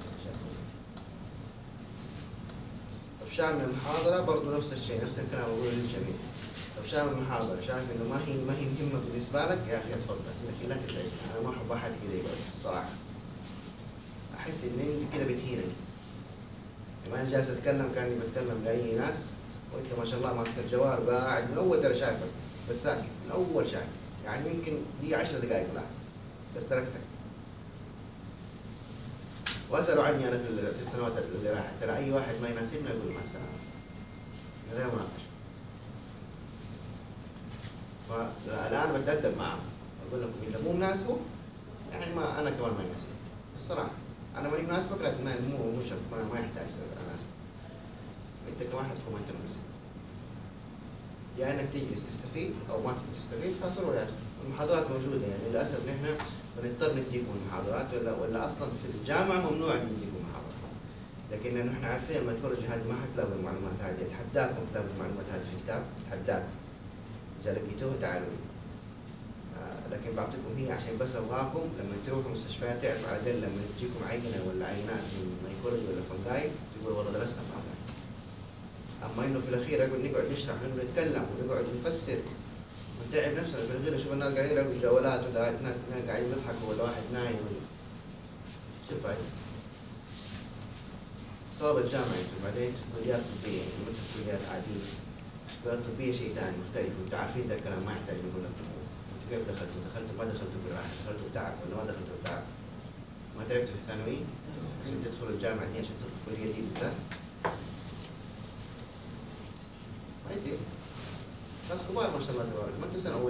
Speaker 1: طب شايف من المحاضرة برضه نفس الشيء نفس الكلام أقوله للجميع طب شايف من المحاضرة شايف إنه ما هي ما هي مهمة بالنسبة لك يا أخي اتفضل لكن لا تزعج أنا ما أحب أحد كذا يقعد الصراحة أحس إن أنت كذا بتهينني لما أنا جالس أتكلم كأني بتكلم لأي ناس وأنت ما شاء الله ماسك الجوال وقاعد من أول ترى شايفك بس ساكت من أول شايف يعني يمكن لي 10 دقائق ملاحظ بس تركتك واسالوا عني انا في ال- في السنوات اللي راحت ترى اي واحد ما يناسبنا يقول مع السلامه من غير مناقشه فالان بتادب معهم اقول لكم اذا مو مناسبه يعني ما انا كمان ما يناسبني الصراحه انا ماني مناسبك لكن ما مو مو شرط ما, ما يحتاج اناسبك انت كواحد تكون ما انت مناسب يا انك تجلس تستفيد او ما تبي تستفيد خلاص روح يا اخي المحاضرات موجوده يعني للاسف نحن بنضطر نديكم المحاضرات ولا ولا اصلا في الجامعه ممنوع ان نديكم محاضرات لكن نحن عارفين لما تخرج هذه ما حتلاقوا المعلومات هذه اتحداكم تلاقوا المعلومات هذه في الكتاب اتحداكم اذا لقيتوه تعالوا لي. آه لكن بعطيكم هي عشان بس ابغاكم لما تروحوا مستشفيات تعرفوا على الاقل لما تجيكم عينه ولا عينات من مايكولوجي ولا فنجاي تقول والله درسنا فنجاي اما انه في الاخير اقعد نقعد نشرح ونتكلم ونقعد نفسر ونتعب نفسنا في الاخير نشوف الناس قاعدين يلعبوا الجوالات ولا ناس ناس قاعدين يضحكوا ولا واحد نايم ولا شوف هاي طلبة الجامعة انتم بعدين كليات طبية يعني ما انتم كليات عادية كليات طبية شيء ثاني مختلف وانتم عارفين ده الكلام ما يحتاج نقول لكم انتم كيف دخلتوا؟ دخلتوا ما دخلتوا بالراحة دخلتوا بتعب ولا ما دخلتوا بتعب؟ ما تعبتوا في الثانوي عشان تدخلوا الجامعة دي عشان تدخلوا الكلية دي بالذات ما يصير ناس كبار ما شاء الله تبارك ما انتوا سنه اولى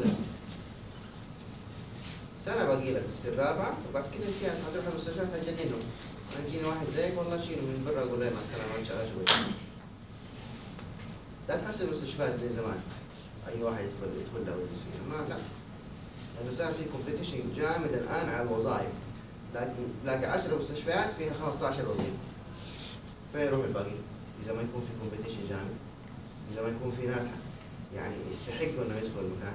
Speaker 1: سنه باقي لك بس الرابعه وبعد كده امتياز حتروح المستشفيات هتجننهم انا يجيني واحد زيك والله شيله من برا اقول له مع السلامه ان شاء الله شوي لا تحس المستشفيات زي زمان اي واحد يدخل يدخل له ويجلس فيها ما لا لانه صار في كومبيتيشن جامد الان على الوظائف تلاقي تلاقي 10 مستشفيات فيها 15 وظيفه فين يروح الباقي؟ اذا ما يكون في كومبيتيشن جامد لما يكون في ناس يعني يستحقوا انه يدخلوا المكان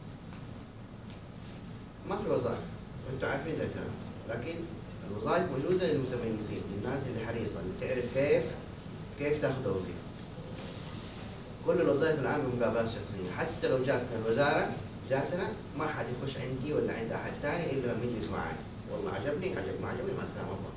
Speaker 1: ما في وظائف وانتم عارفين ذا الكلام لكن الوظائف موجوده للمتميزين للناس اللي حريصه اللي تعرف كيف كيف تاخذ وظيفه كل الوظائف الان بمقابلات شخصيه حتى لو جاك من الوزاره جاتنا ما حد يخش عندي ولا عند احد ثاني الا لما يجلس معي والله عجبني عجب ما عجبني ما السلام الله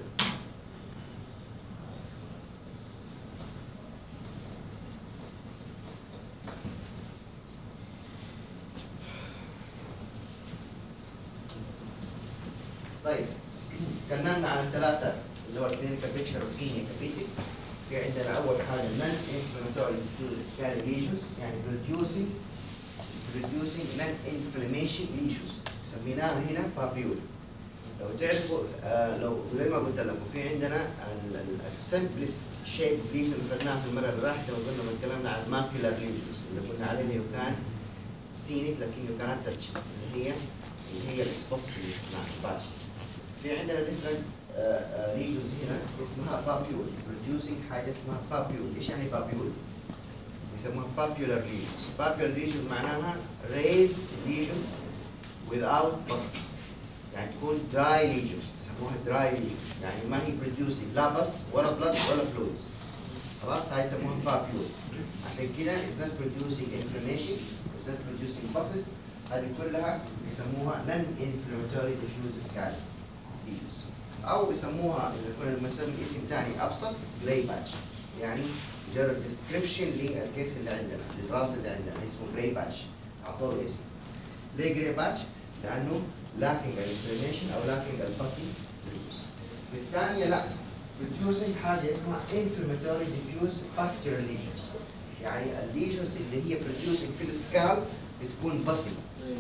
Speaker 1: طيب تكلمنا عن الثلاثة اللي هو الكلينيكال بيكتشر اوف كينيا كابيتس في عندنا أول حاجة نون انفلاماتوري diffuse scaly lesions يعني producing producing non inflammation lesions سميناها هنا بابيول لو تعرفوا آه لو زي ما قلت لكم في عندنا السمبلست شيب ليجن اللي خدناها في المره اللي راحت لما قلنا لما تكلمنا عن ماكيولار ليجنز اللي قلنا عليها يو كان سين لكن يو كانت تاتش اللي هي اللي هي السبوتس اللي خدناها الباتشز في عندنا ديفرنت ريجنز هنا اسمها بابيول producing حاجه اسمها بابيول ايش يعني بابيول؟ يسموها popular lesions popular lesions معناها raised lesion without pus يعني تكون dry lesions يسموها dry lesions يعني ما هي producing لا pus ولا blood ولا fluids خلاص هاي يسموها papule عشان كده it's not producing inflammation it's not producing pusses هذه كلها يسموها non inflammatory diffuse scar lesions او يسموها اذا كنا بنسمي اسم ثاني ابسط جراي باتش يعني مجرد ديسكربشن للكيس اللي عندنا للراس اللي عندنا اسمه جراي باتش اعطوه له اسم ليه جراي باتش؟ لانه لاكينج الانفلاميشن او لاكينج الباسي بالثانيه لا producing حاجه اسمها inflammatory diffuse postural lesions يعني الليجنز اللي هي producing في السكال بتكون بصي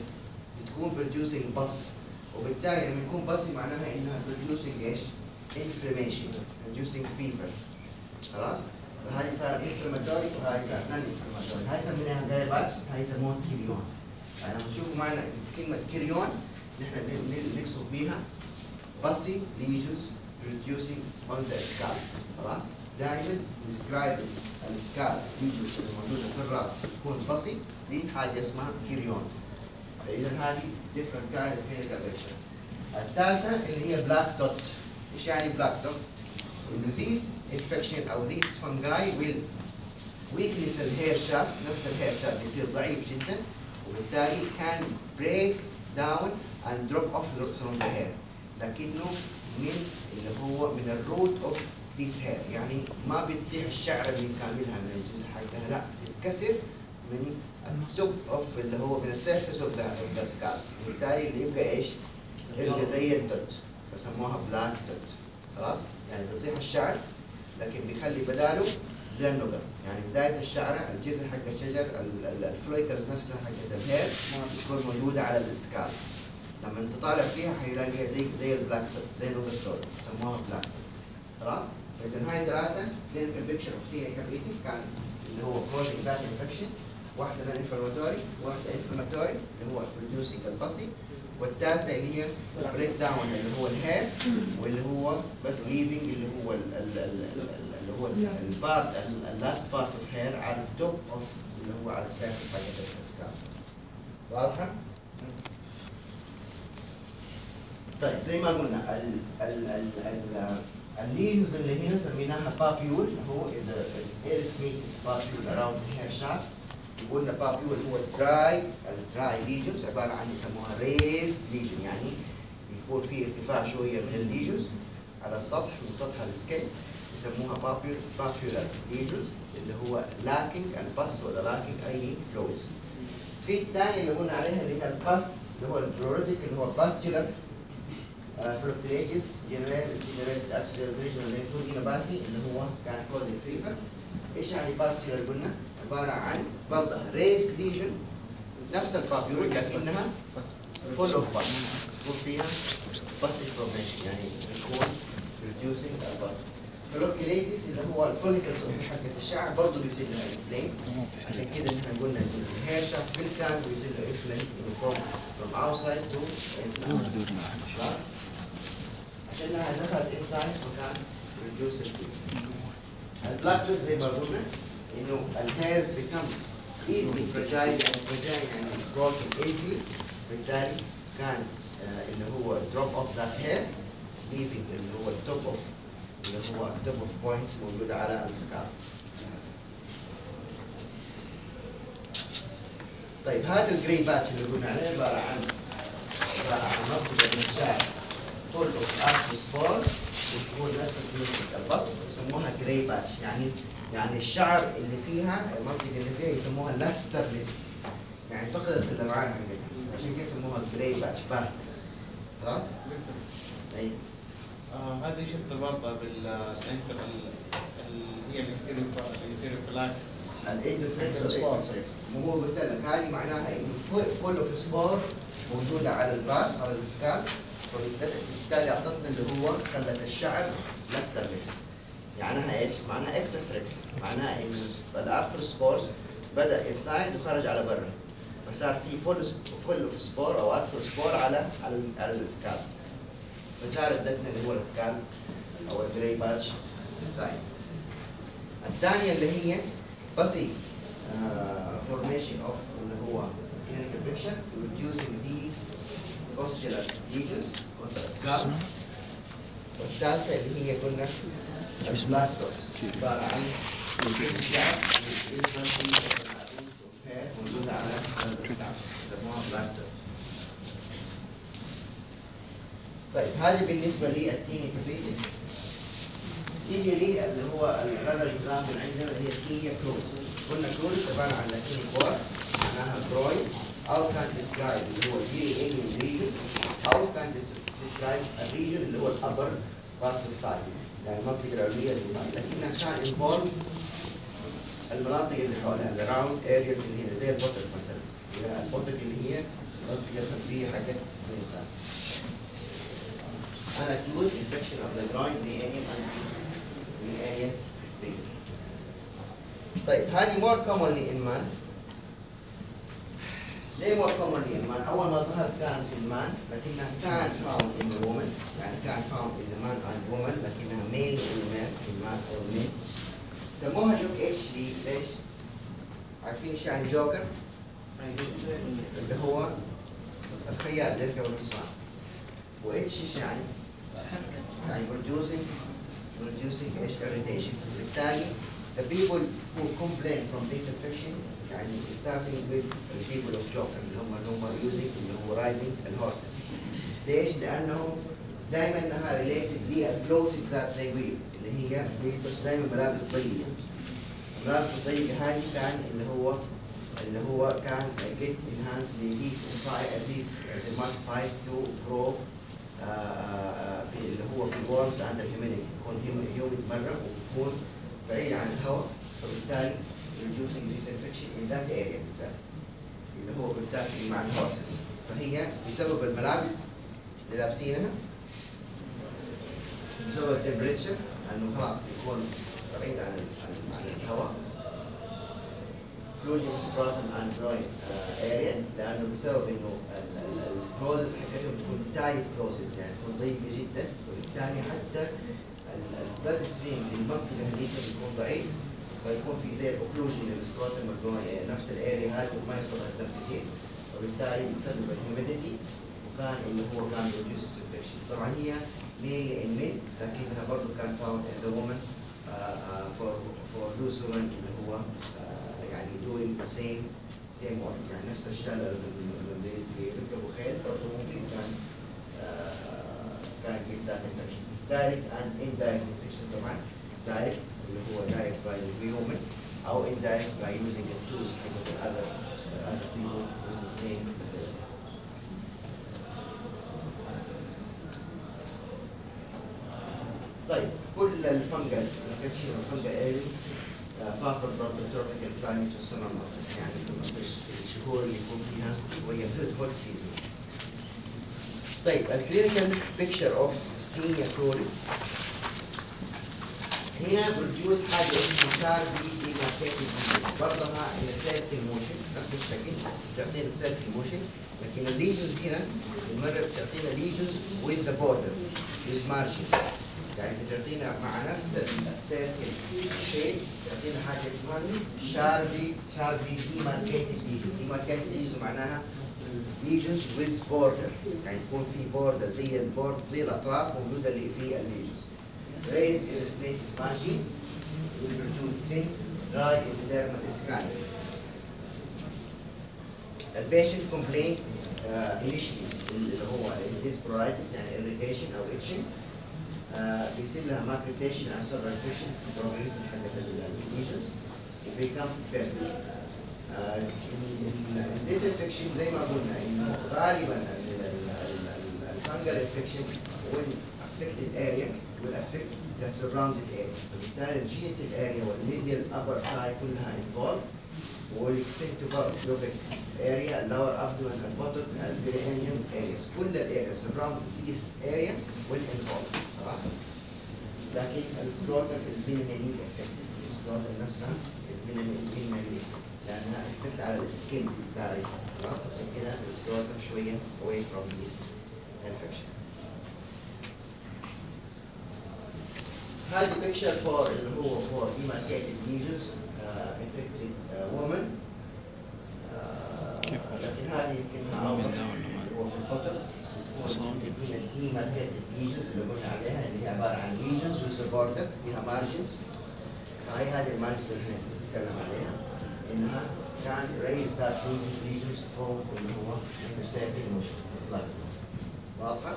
Speaker 1: بتكون producing بص وبالتالي لما يكون بصي معناها انها producing ايش؟ inflammation producing fever خلاص؟ فهذه صار inflammatory وهذه صار non inflammatory هاي سميناها جايبات هاي يسموها كيريون يعني لما تشوفوا معنا كلمة كيريون نحن بن- بن- نقصد بيها بصي lesions producing on the skull خلاص؟ دائما describe السكال lesions اللي موجودة في الراس تكون بصي دي حاجة اسمها كيريون فاذا هذه different kind of clinical picture. الثالثة اللي هي black dot. ايش يعني black dot؟ إنه this infection أو this fungi will weakness الهير shaft نفس الهير shaft يصير ضعيف جدا وبالتالي can break down and drop off from the hair لكنه من اللي هو من الروت اوف this hair يعني ما بتضيع الشعر من كاملها من الجزء حقها لا تتكسر من التوب اوف اللي هو من السيرفيس اوف ذا سكال بالتالي اللي يبقى ايش؟ يبقى زي الدوت بسموها بلاك دوت خلاص؟ يعني بتضيع الشعر لكن بيخلي بداله زي النقط يعني بدايه الشعره الجذع حق الشجر ال- ال- الفلويكلز نفسها حقت الهير تكون موجوده على الاسكال لما انت طالع فيها حيلاقيها زي زي البلاك دوت زي النقط السوداء بسموها بلاك خلاص؟ فاذا هاي ثلاثه كلينيكال بيكتشر اوف تي كابيتيس كان اللي هو كوزنج ذات انفكشن واحده نون انفلاماتوري واحده انفلاماتوري اللي هو بروديوسينج البصي والثالثه اللي هي بريك داون اللي هو الهير واللي هو بس ليفنج اللي هو ال- ال- ال- ال- اللي هو البارت اللاست بارت اوف هير على التوب اوف اللي هو على السيرفس حق الاسكاف واضحه؟ طيب زي ما قلنا ال ال ال ال الليجنز اللي هنا سميناها بابيول هو الاريثميتس بابيول اراوند الهير شافت قلنا بابيول هو الدراي الدراي ليجنز عباره عن يسموها ريز ليجن يعني يكون في ارتفاع شويه من الليجنز على السطح من سطح السكين يسموها بابيول بابيولار ليجنز اللي هو لاكينج البس ولا لاكينج اي فلويدز في الثاني اللي قلنا عليها اللي هي الباس اللي هو البروريتيك اللي هو باستولار فلوكتيليتس جنريتد جنريتد اسيديزيشن لينفودينوباثي اللي هو كان كوزنج فيفر ايش يعني باستولار قلنا؟ عباره عن برضه ريس ليجن نفس البابيول لكنها فول اوف باس يكون فيها باس فورميشن يعني يكون ريديوسينج الباس فلوكيليتس اللي هو الفوليكلز حقت الشعر برضه بيصير لها انفليم عشان كده احنا قلنا ان الهير شافت بالكامل بيصير له انفليم from from outside to inside
Speaker 2: دور دور لا
Speaker 1: صح؟ عشان انها دخلت انسايد وكان ريديوس البلاك زي ما قلنا انه الهيرز become easily fragile يعني fragile يعني broken easily بالتالي كان آه، اللي هو drop off that hair leaving اللي هو top of اللي هو top of points موجودة على السكاب طيب هذا الجري باتش اللي قلنا عليه عبارة عن عبارة عن منطقة من الشعر فول اوف ارثروسبور وتكون نفس البص يسموها جري باتش يعني يعني الشعر اللي فيها المنطقة اللي فيها يسموها لاسترلس يعني فقدت اللمعان حقتها عشان كده يسموها جري باتش باهتة خلاص؟ ايوه
Speaker 5: آه هذه شفت برضه بالانتر اللي هي الانتيريو فلاكس
Speaker 1: الاندوفريكس والاندوفريكس مو هو قلت لك هذه معناها انه فول اوف سبور موجوده على الراس على السكال وبالتالي اعطتنا اللي هو خلت الشعر لاسترلس معناها ايش؟ معناها اكتوفريكس معناها انه الارثروسبورز بدا انسايد وخرج على برا فصار في فول فول اوف سبور او ارثروسبور على على ال- على السكال فصار ادتنا اللي هو السكال او الجري باتش ستايل الثانيه اللي هي بسي formation of اللي هو clinical picture reducing these postural lesions on the scalp والثالثة اللي هي قلنا البلاد دوتس عبارة عن شعر موجودة على على السكالب يسموها بلاك دوت طيب هذه بالنسبة للتيني كابيتس تيجي لي اللي هو الرادر اكزامبل عندنا اللي هي التينيا كروز قلنا كروز عباره عن لاتيني كور معناها جروين او كان ديسكرايب اللي هو الجي الين ريجن او كان ديسكرايب الريجن اللي هو الابر بارت اوف ثاي يعني المنطقه العلويه للثاي لكنها كان انفولد المناطق اللي حولها الراوند ارياز اللي هنا زي البوتك مثلا اللي- البوتك اللي هي المنطقه الخلفيه حقت الانسان an acute infection of the groin Meanium and Meanium region. طيب هذه more commonly in man ليه more commonly in man؟ أول ما ظهرت كانت في المان لكنها كانت found in the woman يعني كانت found in the man and woman لكنها mainly in man in man or men سموها جوك اتش دي ليش؟ عارفين ايش يعني جوكر؟ اللي هو الخيال اللي يركب الحصان واتش ايش يعني؟ يعني producing producing ايش irritation بالتالي the people who complain from this infection يعني starting with the people of Joker اللي هم اللي هم using اللي هو riding الهورسز ليش؟ لأنهم دائما انها related للclothes that they wear اللي هي بيلبسوا دائما ملابس ضيقة الملابس الضيقة هذه كان اللي هو اللي هو كان get enhanced these these the modifies to grow آه، آه، في اللي هو في الورمز عند الهيوميديتي يكون هيوميد مرة ويكون بعيد عن الهواء فبالتالي reducing this infection in that area بالذات اللي هو بالتالي مع الهورسز فهي بسبب الملابس اللي لابسينها بسبب التمبريتشر انه خلاص بيكون بعيد عن عن, عن الهواء فلوجيوم ستراتم اند جروين اريا لانه بسبب انه الكلوزز حقتهم تكون تايت كلوزز يعني تكون ضيقه جدا وبالتالي حتى البلاد ستريم للمنطقه هذيك بيكون ضعيف فيكون في زي اوكلوجن للستراتم نفس الاريا هذه وما يوصل الدم كثير وبالتالي بسبب الهيوميديتي وكان اللي هو كان reduce infections طبعا هي mainly in men لكنها برضه كان found in the woman uh, uh, for for those women اللي هو uh, يعني doing the same same work يعني نفس الشغل لما بيركبوا خيل برضه ممكن كان uh, كان get that infection direct and indirect infection طبعا direct اللي هو direct by the human او indirect by using the tools حق the other the other people with the same facility طيب كل الفنجل انفكشن والفنجل ايريز فاقد برضه التروبيكال كلايمت والسمر مونثس يعني في الشهور اللي يكون فيها شويه هوت هوت سيزون طيب الكلينيكال بيكتشر اوف هينيا كوريس هنا بروديوس حاجه اسمها كار بي ديماركيتد برضها هي سيركل موشن نفس الشكل بتعطينا سيركل موشن لكن الليجنز هنا المره بتعطينا ليجنز with the border with margins يعني بتعطينا مع نفس السيركل شيء تعطينا حاجه اسمها شاربي شاربي ديماركيتد ليجن ديماركيتد ليجن معناها ليجنز ويز بوردر يعني يكون في بوردر زي البورد زي الاطراف موجوده اللي في الليجنز raised illustrated margin will produce thin dry epidermal scanning البيشنت complained uh, initially اللي هو this pruritus يعني irritation او itching uh, بيصير لها macrotation and cerebral infection progressive حقت الليجنز become permanent. Uh, in, in, in this infection زي ما قلنا انه غالبا الفنجل infection will affected area will affect the surrounded area. فبالتالي الجينيتال area والميديال upper thigh كلها involved والاكستنت to pubic area lower abdomen and bottom and perineum areas كل الاريا surrounding this area will involve خلاص لكن السكروتم is minimally affected السكروتم نفسها is minimally minimally affected لانها affect على السكين بتاعي خلاص عشان كده السكروتم شويه away from this infection هذه picture for اللي هو for demarcated lesions uh, infected uh, woman uh,
Speaker 2: كيف؟
Speaker 1: لكن هذه يمكنها
Speaker 2: من
Speaker 1: أوضح
Speaker 2: ده ولا ما؟
Speaker 1: اللي هو في البطن
Speaker 2: أصلاً.
Speaker 1: demarcated lesions اللي قلنا عليها اللي هي عبارة عن lesions with a border فيها margins فهي هذه المارجنز اللي احنا بنتكلم عليها انها كان raise that lesions from اللي هو intersecting motion واضحة؟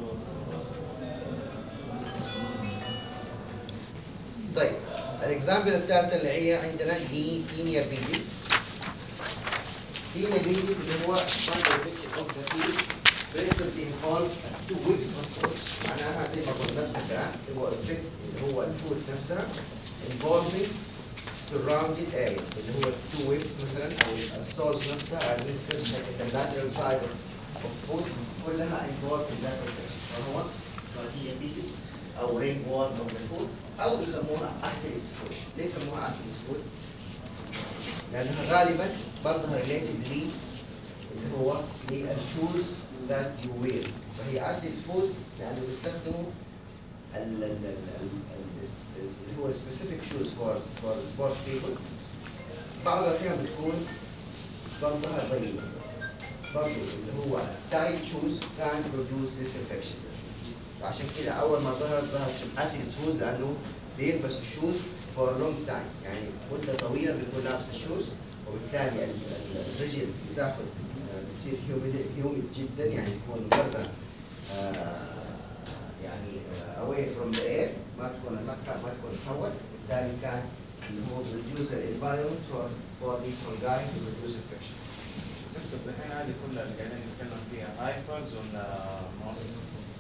Speaker 1: طيب الاكزامبل الثالثة اللي هي عندنا دي تينيا بيديس تينيا بيديس اللي هو fungal infection of the feet principally involve two weeks of source معناها زي ما قلت نفس الكلام اللي هو effect اللي هو الفوت نفسها involving surrounded area اللي هو two weeks مثلا او السورس نفسها المسكرز the lateral side of, of foot كلها involved in that infection فهو سواء بيديس او رينج وول او الفوت او يسموها اثليس فوت ليه يسموها اثليس فوت؟ لانها غالبا برضها ريليتد لي اللي هو للشوز ذات يو وير فهي اثليس فوت لانه بيستخدموا ال- ال- ال- ال- الس- اللي هو سبيسيفيك شوز فور فور سبورت بيبل بعض الاحيان بتكون برضها ضيقه برضه اللي هو تايت شوز كان برودوس ذيس انفكشن وعشان كده اول ما ظهرت ظهرت الاثليتس فود لانه بيلبسوا الشوز فور لونج تايم يعني مده طويله بيكون لابس الشوز وبالتالي ال- ال- الرجل بتاخد آه، بتصير هيوميد جدا يعني تكون برا آه، يعني اواي فروم ذا اير ما تكون ما تكون- ما تكون تحول بالتالي كان اللي هو بروديوس الانفايرمنت فور ذيس فونجاي تو بروديوس انفكشن
Speaker 5: دكتور الحين هذه كلها اللي قاعدين نتكلم فيها هايفرز ولا مارسز؟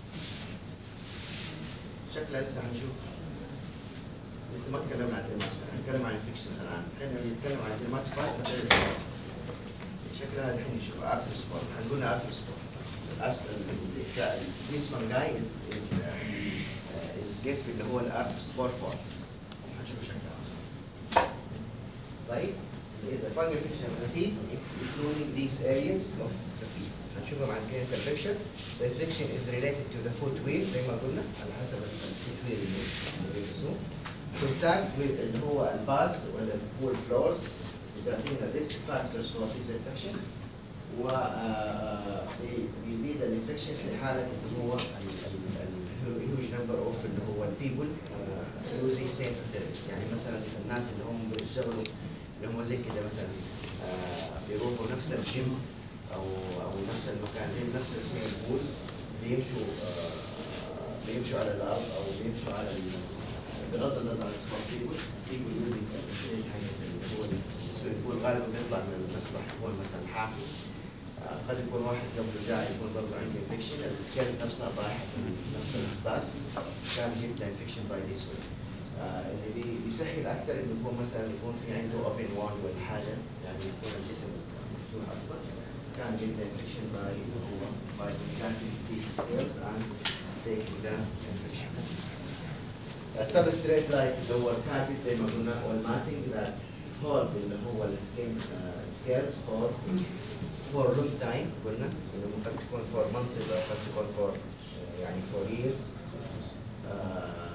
Speaker 1: شكلها لسه هنشوف لسه ما تكلمنا عن الدرمات هنتكلم عن الفيكشنز الان احنا بنتكلم عن الدرمات فايت مثلا شكلها هذا الحين نشوف ارثر سبور هنقول ارثر سبور الاصل الجسم جاي از از از جيف اللي هو الارثر سبور فورم هنشوف شكلها طيب is a fungal infection of the feet including these areas of the feet هنشوفها مع clinical picture the infection is related to the footwear زي ما قلنا على حسب الفوتوير اللي اللي بيلبسوه contact with اللي هو الباز ولا البول فلورز بتعطينا risk factors for this infection و آه، بي- بيزيد الانفكشن في حاله اللي هو الهيوج نمبر اوف اللي هو البيبل using same facilities يعني مثلا الناس اللي هم بيشتغلوا اللي هم زي كده مثلا آه، بيروحوا نفس الجيم او او نفس المكان زي نفس السويمنج بولز بيمشوا آه، بيمشوا على الارض او بيمشوا على ال- بغض النظر عن اسمه بيبل بيبل يوزنج الفاسيلتي حقت اللي هو السويمنج بول غالبا بيطلع من المسبح يكون مثلا حافي آه، قد يكون واحد قبله جاي يكون برضه عنده انفكشن السكيلز نفسها رايحه في نفس الاثبات كان جدا انفكشن باي ذيس اللي بي- بيسهل اكثر انه يكون مثلا يكون في عنده اوبن وان ولا حاجه يعني يكون الجسم مفتوح اصلا كان جدا انفكشن باي اللي هو باي implanting these scales and taking the infection. السبستريت لايك اللي هو الكاربت زي ما قلنا والماتنج ذات هولد اللي هو السكين سكيلز فور فور لونج تايم قلنا انه قد تكون فور مانث قد تكون فور يعني فور years آه،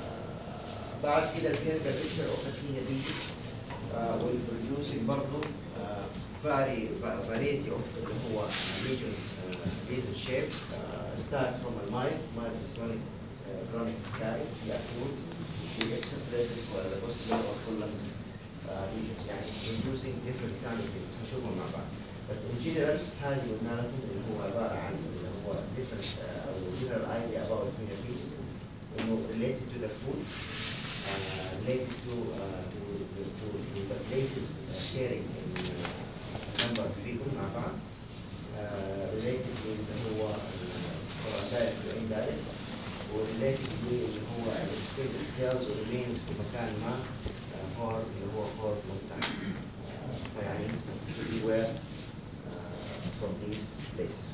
Speaker 1: بعد كده الكلينيكال بيكتشر اوف الكينيابيتس والبروديوسنج برضه فاري فاريتي اوف اللي هو ليجنز ليجن شيب ستارت فروم المايند مايند سكرونيك كرونيك سكاي يأكل اكسفريتد ولا بوست ليفر كلس lesions يعني producing different kind of things هنشوفهم مع بعض but in general هذه قلنا لكم اللي هو عبارة عن اللي هو different uh, أو general idea about diabetes إنه related to the food uh, related to, uh, to, to, to, to the places uh, sharing in uh, number of people مع بعض uh, related to اللي هو direct to indirect وريليتد اللي هو السكيل سكيلز وريمينز في مكان ما فور اللي هو فور مفتاح فيعني to be aware uh, from these places.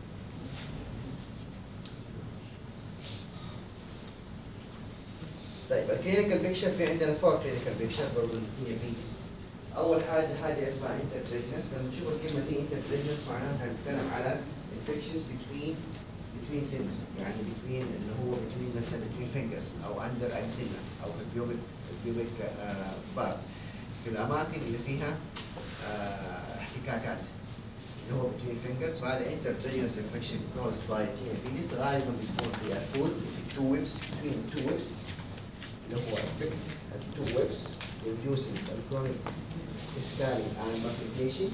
Speaker 1: طيب الكلينيكال بيكشر في عندنا فور كلينيكال بيكشر برضه الكينيابيتس اول حاجه حاجه اسمها انترفريجنس لما تشوف الكلمه دي انترفريجنس معناها هنتكلم على infections between between things يعني between اللي هو between مثلا between fingers او under axilla او في البيوبك البيوبك بار في الاماكن اللي فيها آه، احتكاكات اللي هو between fingers وهذا intertragenous infection caused by TMPs غالبا بتكون في الفود في two webs between two webs اللي هو affect the two webs reducing chronic scarring and multiplication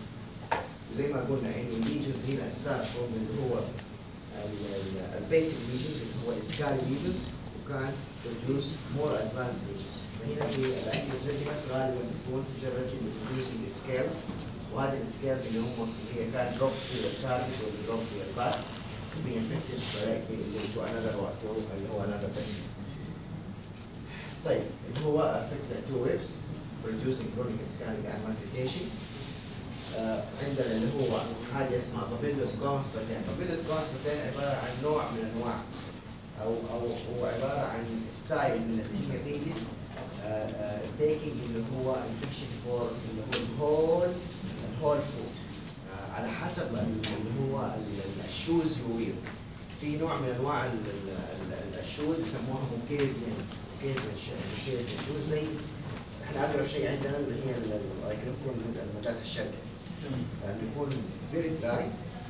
Speaker 1: زي ما قلنا انه الليجنز هنا ستارت فروم اللي هو البيسك ليجنز اللي هو السكاري ليجنز وكان بروديوس مور ادفانس ليجنز فهنا في الانتيجينس غالبا بتكون جرت بروديوسنج سكيلز وهذه السكيلز اللي هم اللي هي كان دروب في التارجت ولا دروب في الباك be infected directly into another what اللي هو another person. طيب اللي هو affect the two webs producing chronic scarring and multiplication آه، عندنا اللي هو حاجه اسمها بابيلوس كونسباتين بابيلوس كونسباتين عباره عن نوع من انواع او او هو عباره عن ستايل من الهيماتيتس تيكينج اللي هو انفكشن فور اللي هو الهول الهول فود على حسب ال- اللي هو ال- الشوز يو وير في نوع من انواع ال- ال- ال- الشوز يسموها موكيزيان موكيزيان موكيزيان شوز زي احنا اقرب شيء عندنا اللي هي ال- ال- يكون المدارس الشرقي يعني بيكون فيري دراي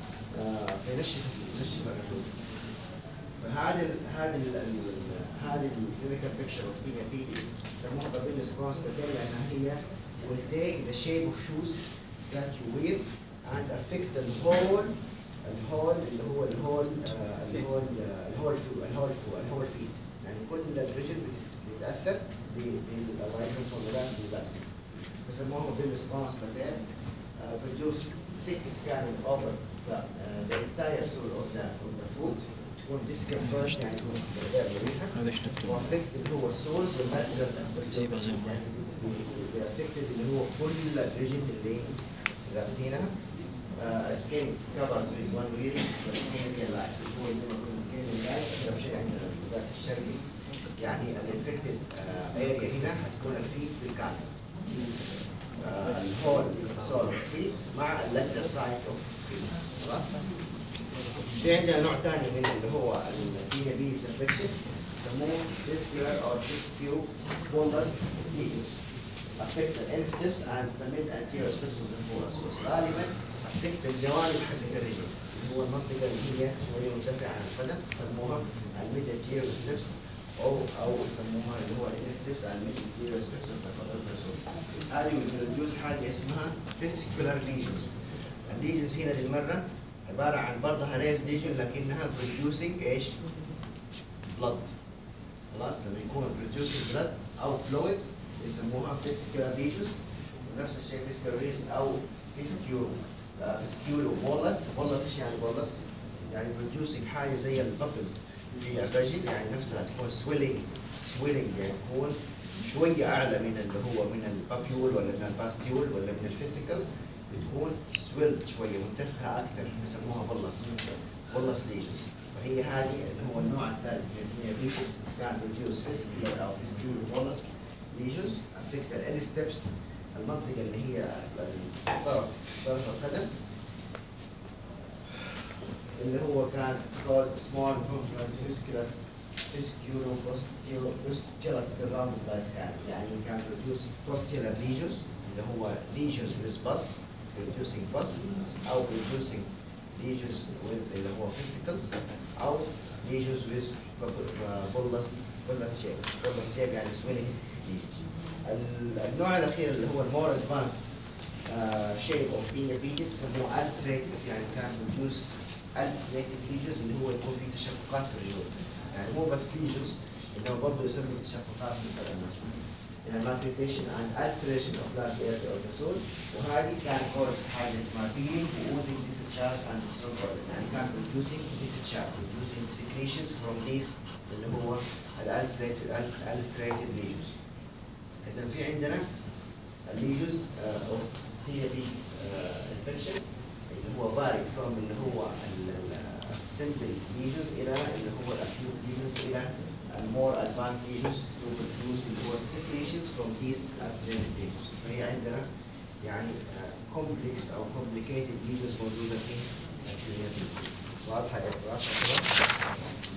Speaker 1: فينشف ينشف الرجول فهذا ال- هذا ال- ال- هذه الكلينيكال بيكتشر اوف diabetes يسموها بابيلس كونستاتين لانها هي will take the shape of shoes that you wear and affect the whole الهول اللي هو الهول آه، الهول آه، الهول فو الهول فو الهول فيت يعني كل الرجل بت- بيتاثر بالله يكون الملابس اللي لابسه بيسموها بابيلس كونستاتين uh, produce thick scanning over the, uh, the entire sole of the, of the foot تكون discomfort يعني تكون غير مريحة
Speaker 2: هذا ايش تكتب؟
Speaker 1: وافكت اللي هو السولز والماتريال اسبكت
Speaker 2: زي ما- زي ما.
Speaker 1: افكتد اللي هو كل الرجل اللي لابسينها سكين كفر with one wearing Caucasian light هو زي ما قلنا Caucasian light اقرب شيء عندنا اللباس الشرقي يعني الانفكتد اريا هنا هتكون الفيت بالكامل آه، الهول سول اوف فيت مع اللاترال سايد اوف فيت خلاص في عندنا نوع ثاني من اللي هو الفينا بي سفكشن يسموه فيسكولار او فيسكيو بولس ليجوس affect the end steps and the mid anterior steps of the thorax غالبا affect الجوانب حقت الرجل اللي هو المنطقه اللي هي شويه مرتفعه عن القدم يسموها الميد anterior steps او او يسموها اللي هو ال steps and mid anterior steps of the thorax هذه بتدوس حاجه اسمها فيسكولار ليجوس الليجوس هنا للمره عباره عن برضها ريز ليجن لكنها producing ايش؟ blood خلاص لما يكون producing blood او fluids يسموها فيسكولار ليجوس ونفس الشيء فيسكولار ليجوس او فيسكيو فيسكيولو بولس بولس ايش يعني بولس؟ يعني producing حاجه زي البابلز في الرجل يعني نفسها تكون swelling swelling يعني تكون شويه اعلى من اللي هو من البابيول ولا من الباستيول ولا من الفيسيكلز بتكون سويلد شويه منتفخه اكثر بيسموها بلص بلص ليجنز فهي هذه اللي هو النوع الثالث من الديابيتس كان ريديوس فيسكولار او فيسكولار بولس ليجنز افكت الان ستيبس المنطقه اللي هي الطرف طرف القدم اللي هو كان cause small confluent fiscular فيسكيولوبوستيولس سيرام باسكال يعني كان بروديوس بوستيولار ليجوس اللي هو ليجوس ويز بس producing bus او producing lesions with اللي هو vesicles او lesions with bullous bullous shape bullous shape يعني swelling lesions ال- النوع الاخير اللي هو المور ادفانس شيب اوف diabetes يسموه ulcerative يعني كان produce ulcerative lesions اللي هو يكون فيه تشققات في الرجول يعني مو بس lesions انما برضه يسمي تشققات في البدن نفسه يعني malnutrition and ulceration of large area of the soul وهذه كان كورس حاجه اسمها feeling oozing discharge and strong organ يعني كان producing discharge producing secretions from these اللي هو الالسريتد ulcerated lesions اذا في عندنا الليجوز اوف diabetes انفكشن اللي هو بارد from اللي هو السمبل ليجوز الى اللي هو الاكيوت ليجوز الى المور ادفانس ليجوز to produce اللي هو secretions from these ulcerated lesions فهي عندنا يعني كومبلكس او complicated lesions موجوده في الديابيتس واضحه يا واضحه كده؟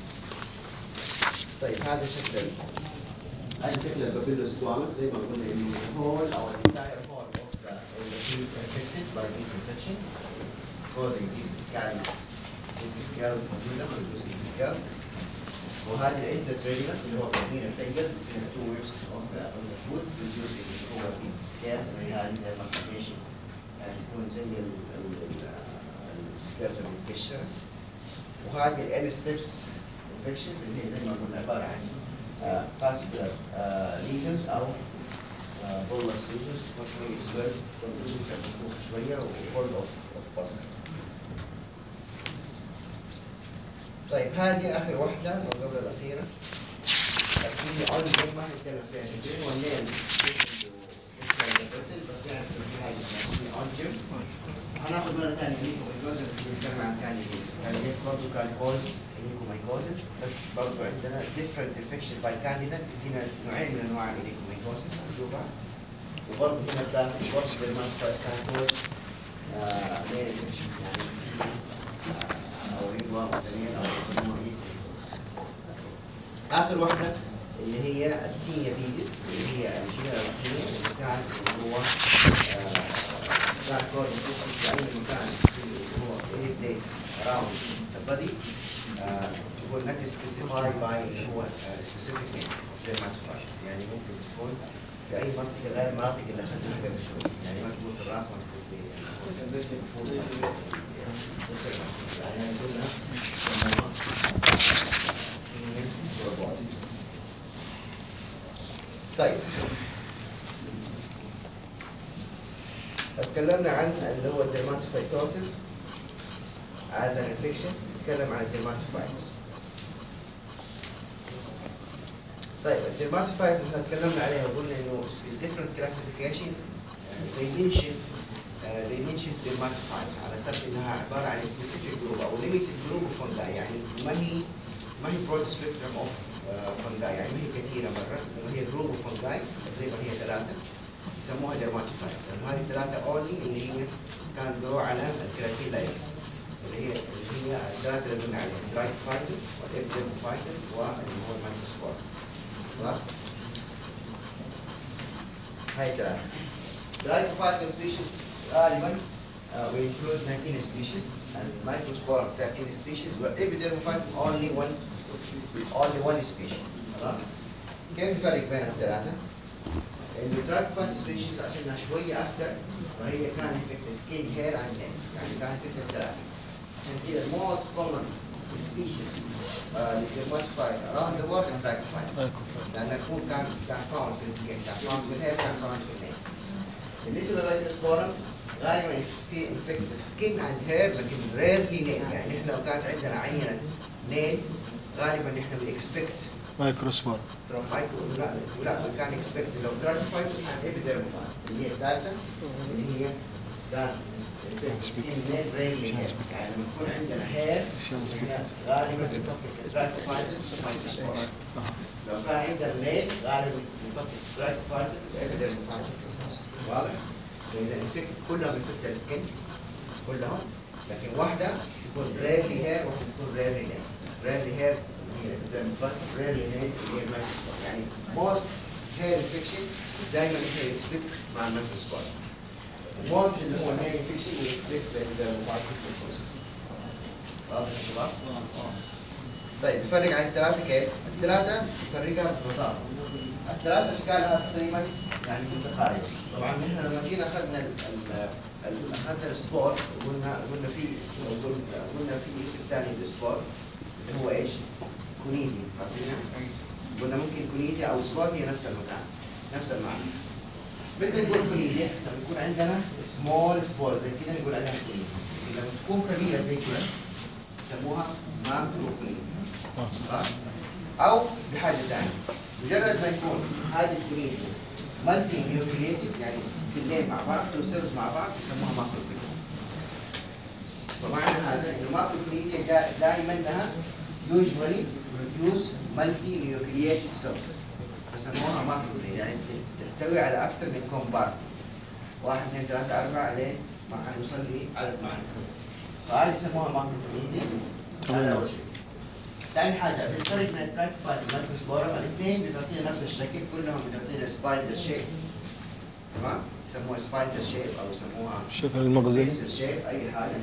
Speaker 1: طيب هذا شكل ال- هذا شكل البابيلوس سكوامس زي ما قلنا انه الهول او الانتاير هول اوف ذا infected by this infection causing these scars these scars موجوده producing scars وهذه الانترتريجنس اللي هو between الفingers between the two ribs of the of the foot producing اللي هو these scars اللي هي هذه زي الماستيكيشن يعني تكون زي السكارز المتقشره وهذه ال ستيبس infections اللي هي زي ما قلنا عباره عن uh, vascular uh, lesions او uh, bolus lesions تكون شويه swell تكون منفوخه شويه وفول اوف اوف pus طيب هذه اخر واحده ما قبل الاخيره في اول ما هنتكلم فيها كثير والنيل بس يعني في حاجه اسمها اونجم هناخد مره ثانيه ميكومايكوزس بنتكلم عن كانديديز كانديديز برضه كان كوز ميكومايكوزس بس برضه عندنا different infection by candida هنا نوعين من انواع الميكومايكوزس هنشوفها وبرضه هنا الداخل برضه dermatitis كان كوز مين infection يعني آه، او ريدوا مثلين او يسموها ميكومايكوزس اخر واحده اللي هي التينيا بيدس اللي هي الجنرال تينيا اللي كان اللي هو آه، كان كود في اي مكان في اللي هو any place around the body uh, will not specify by اللي هو uh, specific name of dermatitis يعني ممكن تكون في اي منطقه غير المناطق اللي اخذناها قبل شوي يعني ما تكون في الراس ما تكون في يعني قلنا طيب اتكلمنا عن اللي هو الدرماتوفايتوسيس as an infection نتكلم عن الدرماتوفايتس طيب الدرماتوفايتس احنا اتكلمنا عليها وقلنا انه في different classification uh, they mention uh, they mention dermatophytes على اساس انها عباره عن specific group او limited group of fungi يعني ما هي ما هي broad spectrum of uh, fungi يعني ما هي كثيره مره انما هي group of fungi تقريبا هي ثلاثه يسموها dermatophytes لانه هذه الثلاثه only اللي هي كانت ذرو على الكراتين لايرز اللي هي اللي هي الثلاثه اللي قلنا عليهم الدرايكوفايتر والابدرموفايتر واللي هو المايكروسبور خلاص هاي ثلاثه Drycophyton species غالبا uh, we include 19 species and microspora 13 species but epidermophyton only one only one species خلاص كيف الفرق بين الثلاثه؟ انه Drycophyton species عشانها شويه اكثر فهي كان infect skin hair and neck يعني كان infect الثلاثه عشان كذا most common species uh, للdermatophytes around the world are Drycophyton لانه يكون كان كان فاوند في السكين كان فاوند في الهير كان فاوند في النيل بالنسبه للميكروسبورم غالبا في انفكت سكين اند هير لكن ريرلي نيل يعني احنا لو كانت عندنا عينه نيل غالبا احنا بنكسبكت
Speaker 2: مايكروسبور
Speaker 1: from micro لا لا we can expect لو dragonflies and epidermophyte اللي هي الثالثه اللي هي كان سكين نيل ريرلي هير يعني لما يكون عندنا هير غالبا بنفكر في dragonflies لو كان عندنا نيل غالبا بنفكر في dragonflies epidermophyte واضح؟ فاذا الانفكت كلهم بينفكت السكن كلهم لكن واحده تكون ريرلي هير واحده تكون ريرلي نيل ريرلي هير هي مفاتح rarely nail اللي هي المايكروسكوب يعني most hair infection دائما احنا نكسبكت مع المايكروسكوب most اللي هو hair infection نكسبكت بالمفاتح واضح يا شباب؟ طيب نفرق عن الثلاثة كيف؟ الثلاثة نفرقها ببساطة. الثلاثة أشكالها تقريبا يعني متقاربة. طبعا نحن لما جينا أخذنا ال ال ال- أخذنا السبور قلنا قلنا في قلنا قلنا في اسم ثاني للسبور اللي هو ايش؟ كونيدي عارفينها؟ قلنا ممكن كونيديا أو سبور هي نفس المكان نفس المعنى. متى نقول كونيديا؟ لما يكون عندنا سمول سبور زي كذا نقول عليها كونيديا. لما تكون كبيرة زي كذا يسموها ماكرو كونيديا. خلاص؟ او بحاجه ثانيه مجرد ما يكون هذه الكونيديا مالتي نيوكليتد يعني سلين مع بعض تو سيلز مع بعض يسموها ماكرو كونيديا فمعنى هذا انه ماكرو كونيديا دائما لها يوجوالي بروديوس مالتي نيوكليتد سيلز فسموها ماكرو كونيديا يعني تحتوي على اكثر من كومبارت واحد اثنين ثلاثة أربعة لين ما حنوصل لعدد معين فهذه يسموها ماكرو كونيديا هذا أول شيء ثاني حاجة عشان نفرق بين التراكتفات والمايكروسبورم الاثنين بتعطينا نفس الشكل كلهم بتعطينا سبايدر شيب تمام؟ يسموها سبايدر شيب أو يسموها
Speaker 2: شكل المغزي
Speaker 1: بيسل شيب أي حاجة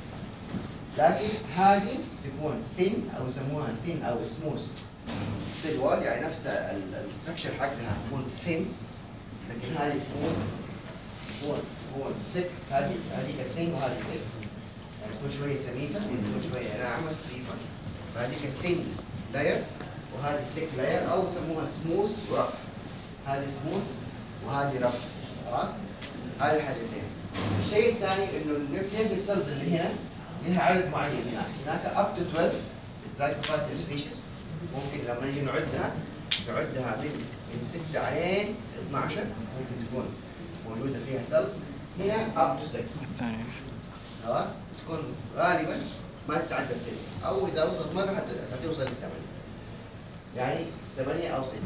Speaker 1: لكن هذه تكون ثين أو يسموها ثين أو سموث سيل وول يعني نفس الستركشر حقها تكون ثين لكن هذه تكون تكون تكون ثيك هذه هذيك ثين وهذه ثيك يعني تكون شوية سميكة وتكون شوية ناعمة خفيفة فهذيك الثين لاير وهذه الثيك لاير او يسموها سموث ورف هذه سموث وهذه رف خلاص هذه حاجتين الشيء الثاني انه النيوكليير سيلز اللي هنا لها عدد معين هناك هناك اب تو 12 ترايكوفاتيك سبيشيز ممكن لما نجي نعدها نعدها من من 6 علين 12 ممكن تكون موجوده فيها سيلز هنا اب تو 6 خلاص تكون غالبا ما تتعدى الستة أو إذا وصلت مرة حت- حتوصل للثمانية يعني ثمانية أو ستة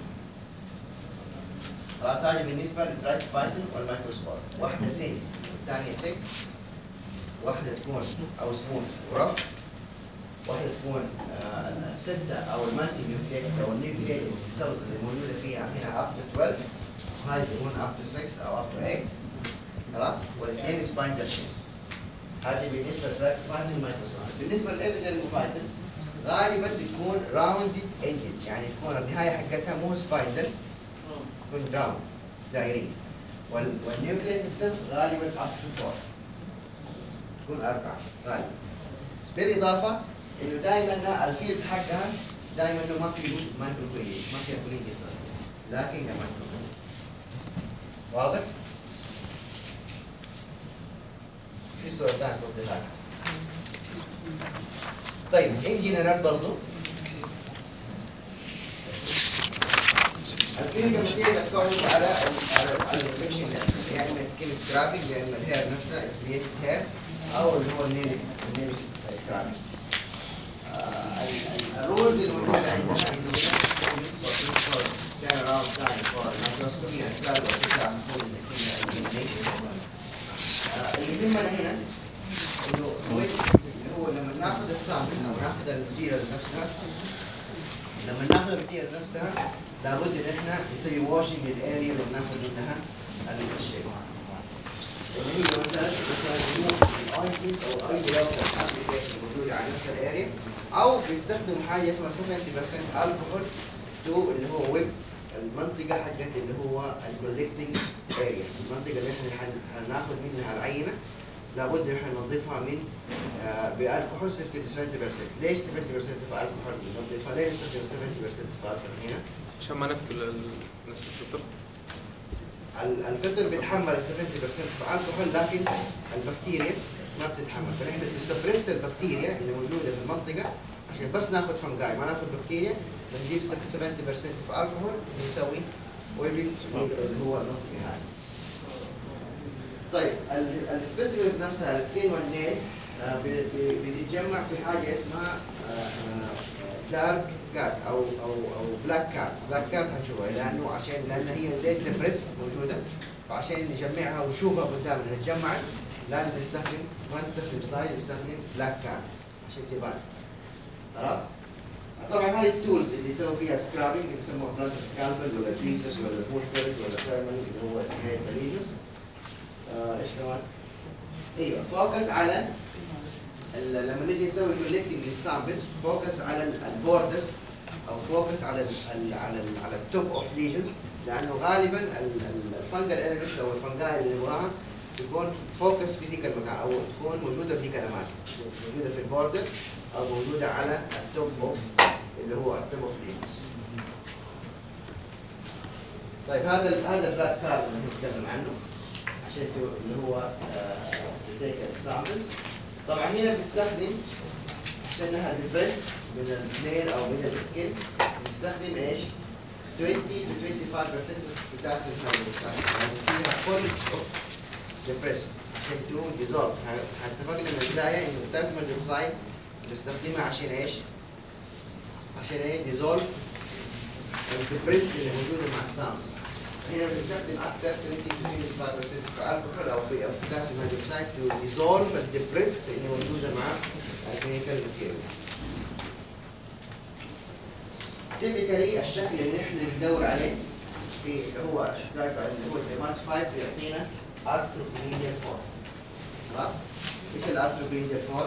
Speaker 1: خلاص هذه بالنسبة للترايك فايتن والمايكروسبور واحدة ثين والثانية ثيك واحدة تكون أو سموث ورف واحدة تكون آه، الستة أو المالتي نيوكليت أو النيوكليت سيلز اللي موجودة فيها هنا أب تو 12 وهذه تكون أب تو 6 أو أب تو 8 خلاص والاثنين سبايندر شيب هذه بالنسبه للتراك فايتن مايكروسوفت بالنسبه للابيدال مفايتن غالبا بتكون راوندد اندد يعني تكون النهايه حقتها مو سبايندل تكون راوند دائريه وال- والنيوكليت سيلز غالبا اب تو فور تكون اربعه غالبا بالاضافه انه دائما الفيلد حقها دائما انه ما في مايكرو كوليدي ما فيها كوليدي لكن مايكرو واضح؟ في صورة ثانية توضيحات طيب ان جنرال برضه الكلينيكال ماتيريال اتكونت على ال- على على الانفكشن يا اما سكين سكرابنج يا اما الهير نفسها الكرييتد هير او اللي هو النيلكس النيلكس سكرابنج الرولز الموجودة عندنا انه كان راوند تايم فور مايكروسكوبي اشكال وارتفاع مفهوم المسيرة اللي يهمنا هنا انه هو اللي هو لما ناخذ السامبل او ناخذ الماتيريالز نفسها لما ناخذ الماتيريالز نفسها لابد ان احنا نسوي واشنج للاريا اللي بناخذ منها الشيء اللي هي مثلا مثلا الاوينتمنت او اي دواء ابلكيشن موجوده على نفس الاريا او بيستخدموا حاجه اسمها 70% الكحول تو اللي هو ويب المنطقة حقت اللي هو الكولكتنج اريا المنطقة اللي احنا حن- حناخذ منها العينة لابد احنا ننظفها من آه، بالكحول 70% ليش 70% في الكحول ننظفها؟ ليه نستخدم 70% في الكحول هنا؟
Speaker 5: عشان ما نقتل ال- نفس الفطر
Speaker 1: ال- الفطر بيتحمل 70% في الكحول لكن البكتيريا ما بتتحمل فنحن تسبرس البكتيريا اللي موجوده في المنطقه عشان بس ناخذ فنجاي ما ناخذ بكتيريا بنجيب 70% في الكحول نسوي ويبل اللي هو المنطقه هذه. طيب السبيسيمنز نفسها السكين والنيل آه، ب- ب- بتتجمع في حاجه اسمها دارك كات او او او بلاك كات بلاك كات هنشوفها لانه عشان لان هي زي الدبريس موجوده فعشان نجمعها ونشوفها قدامنا اتجمعت لازم نستخدم ما نستخدم سلايد نستخدم بلاك كات عشان تبان خلاص طبعا هاي التولز اللي تسوي فيها سكرابنج اللي يسموها بلانت سكالبل ولا فيسس ولا بورترد ولا ثيرمال اللي هو سكريت ريجنز ايش كمان؟ ايوه فوكس على ال- لما نيجي نسوي كولكتنج للسامبلز فوكس على البوردرز او فوكس على ال على على ال على التوب اوف ليجنز لانه غالبا الفنجل اليمنتس او الفنجاي اللي وراها تكون فوكس في ذيك المكان او تكون موجوده في ذيك الاماكن موجوده في البوردر او موجوده على التوب اوف اللي هو التوب اوف ليجنز طيب هذا ال- هذا البلاك كارد اللي نتكلم عنه عشان تو- اللي هو تيك السامبلز طبعا هنا بنستخدم عشان انها ديبريس من الميل او من السكين بنستخدم ايش؟ 20 to 25% potassium hydroxide يعني فيها full of depressed عشان تو dissolve اتفقنا من البدايه انه البوتاسيوم هيدروكسيد بنستخدمها عشان ايش؟ عشان ايه؟ dissolve الدبريس اللي موجوده مع السامبلز هنا بنستخدم اكثر 20 to 25% في الكحول او في البوتاسيوم هيدروكسيد تو ديزولف الدبريس اللي موجوده مع الكلينيكال ماتيريالز. تيبيكالي الشكل اللي احنا بندور عليه في اللي هو الترايب اللي هو الديمات 5 بيعطينا ارثروبينيال فورم. خلاص؟ ايش الارثروبينيال فورم؟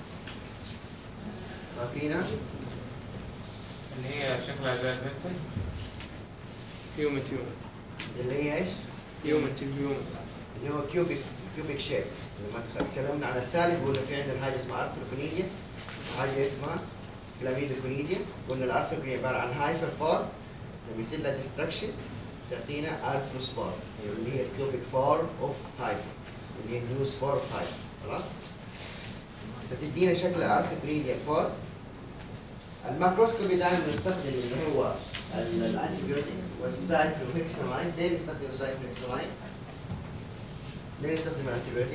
Speaker 1: فاكرينها؟
Speaker 5: اللي هي شكلها زي البنسل
Speaker 2: هيومن تيومن
Speaker 1: اللي هي ايش؟
Speaker 2: هيومن هيومن
Speaker 1: اللي هو كيوبيك كيوبيك شيب لما تكلمنا عن الثالث قلنا في عندنا حاجه اسمها ارثروكونيديا وحاجه اسمها كلاميدوكونيديا قلنا الارثروكونيديا عباره عن هايفر فورم لما يصير لها ديستركشن تعطينا ارثروسبور اللي هي الكيوبيك فورم اوف هايفر اللي هي النيو سبور اوف هايفر خلاص فتدينا شكل ارثروكونيديا فورم الماكروسكوبي دائما بنستخدم اللي هو ال- الانتيبيوتيك والسايكلوهكسامين ليه نستخدم السايكلوهكسامين؟ ليه نستخدم الانتيبيوتيك؟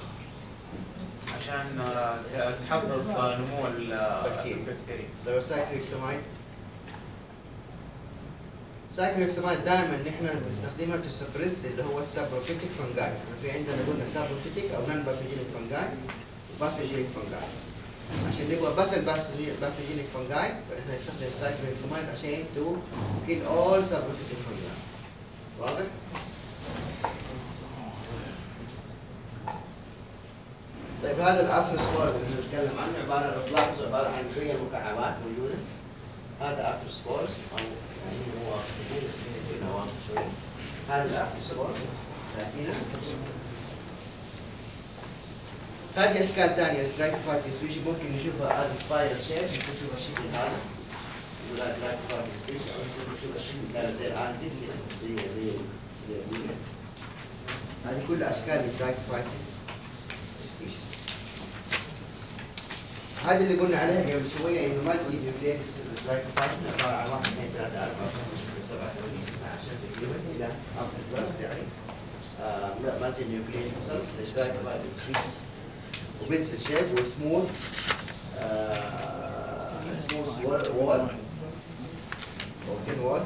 Speaker 5: عشان آه، تحضر نمو ال-
Speaker 1: بكتيريا.
Speaker 5: البكتيريا
Speaker 1: طيب السايكلوهكسامين سايكلوهكسامين دائما نحن بنستخدمها تو سبريس اللي هو السابروفيتيك فنجاي احنا في عندنا قلنا سابروفيتيك او نون باثوجينيك فنجاي وباثوجينيك فنجاي عشان نبغى بث الباثوجينيك فنجاي فنحن نستخدم سايكلوهكسامين عشان تو كيل اول سابروفيتيك فنجاي واضح؟ طيب هذا الافروسبور اللي بنتكلم عنه عباره عن تلاحظوا عباره عن زي مكعبات موجوده هذا افروسبورز او يعني هو موجود في نواه شويه هذا الافروسبور شايفينه هذه اشكال ثانيه الترايكوفايت سبيشي ممكن نشوفها از سبايرال شيب ممكن نشوف الشكل هذا يقول هذا ترايكوفايت سبيشي او ممكن نشوف الشكل كذا زي الانتي زي زي زي البنية. هذه كلها اشكال الترايكوفايت سبيشيز هذه اللي قلنا عليها قبل شويه انه مالتي نيوكليتد سيستم ترايكوفايت عباره عن 1 2 3 4 5 6 7 8 9 10 تقريبا الى up to 12 يعني مالتي نيوكليتد سيلز للترايكوفايت سبيشيز وبنسل شيب وسموث سموث وول وول او ثين وول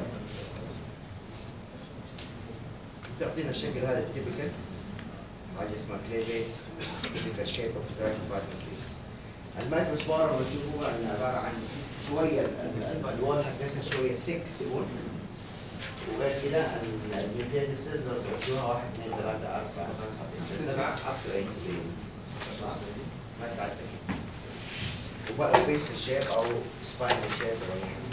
Speaker 1: تعطينا الشكل هذا التيبيكال حاجه اسمها كليفيت typical shape of dragonfly species. المايكروسبورا بنشوفه انه عباره عن شويه ال- ال- الوول حقتها شويه ثيك تقول وغير كده النيوكليد سيلز لو تحسوها 1 2 3 4 5 6 7 up to 8 خلاص ما تعدى كده وبقى بيس الشيب او سباينال شيب او أي حاجة.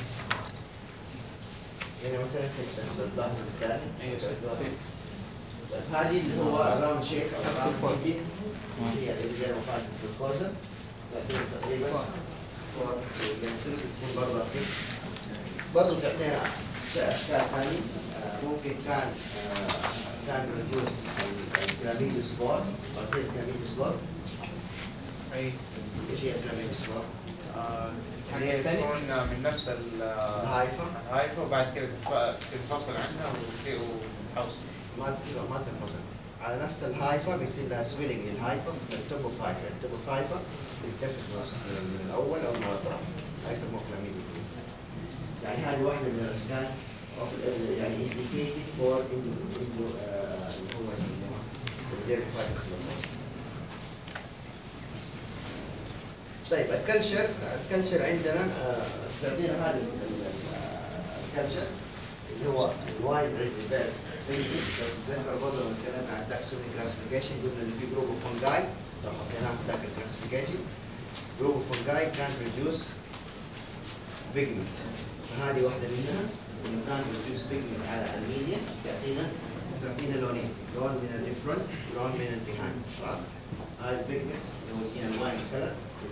Speaker 1: هنا مثلا ستة في الظهر الثاني
Speaker 5: أيوة، ستة.
Speaker 1: طيب هذه اللي هو راوند شيك او راوند فوركيد هي اللي زي ما فات في الكوزة تعطينا تقريبا فور بنسل بتكون برضه في برضه تعطينا اشكال ثانيه آه، ممكن كان آه، كان ريديوس الكلاميدو سبور بعطينا الكلاميدو سبور
Speaker 5: اي
Speaker 1: ايش هي الكلاميدو سبور؟
Speaker 5: آه، اللي هي تكون من نفس ال-
Speaker 1: الهايفا
Speaker 5: الهايفا وبعد كده تنفص- تنفصل عنها وتصير وتتحوصل
Speaker 1: ما ما تنفصل على نفس الهايفا بيصير لها سويلنج للهايفا في التوب اوف هايفا التوب اوف هايفا تنتفخ بس من الاول او من الاطراف هاي يسموه كلاميدو يعني هذه واحده من الاشكال of ال- يعني indicated for into into آه، اللي هو يسموها الديرم فايبر طيب الكلشر الكلشر عندنا آه، تعطينا هذه ال- ال- آه، الكلشر اللي هو الوايد ريفيرس تذكر برضه لما تكلمنا عن التاكسوني كلاسيفيكيشن قلنا ان في جروب اوف فونجاي لو حطيناه في ذاك الكلاسيفيكيشن جروب اوف فونجاي كان ريديوس بيجمنت فهذه واحده منها انه كان ريديوس بيجمنت على الميديا تعطينا تعطينا لونين لون من الانفرونت ولون من البيهايند خلاص هاي البيجمنتس اللي هو هنا الواين كلر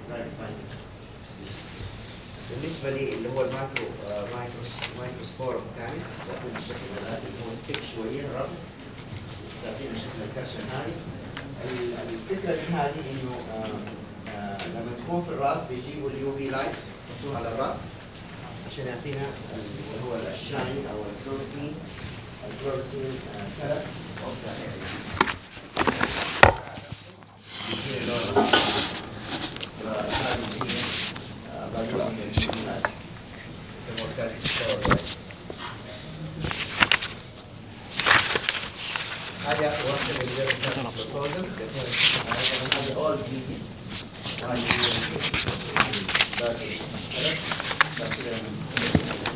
Speaker 1: بالنسبه لي اللي هو المايكرو آه، مايكروس مايكروسبور كامل يعطينا الشكل هذا اللي هو ثيك شويه رف تعطينا شكل الكرشه هذه ال- الفكره من هذه انه آه، آه، لما تكون في الراس بيجيبوا اليو في لايت يحطوه على الراس عشان يعطينا اللي هو الشاين او الفلورسين الفلورسين كلر يدينا لون وهذه اللي هي آه، بعضهم يسموها كالك ستور هذه اخر واحده اللي جابت كانت proposal. هذه all vegan. وهذه باقي كلر. باقي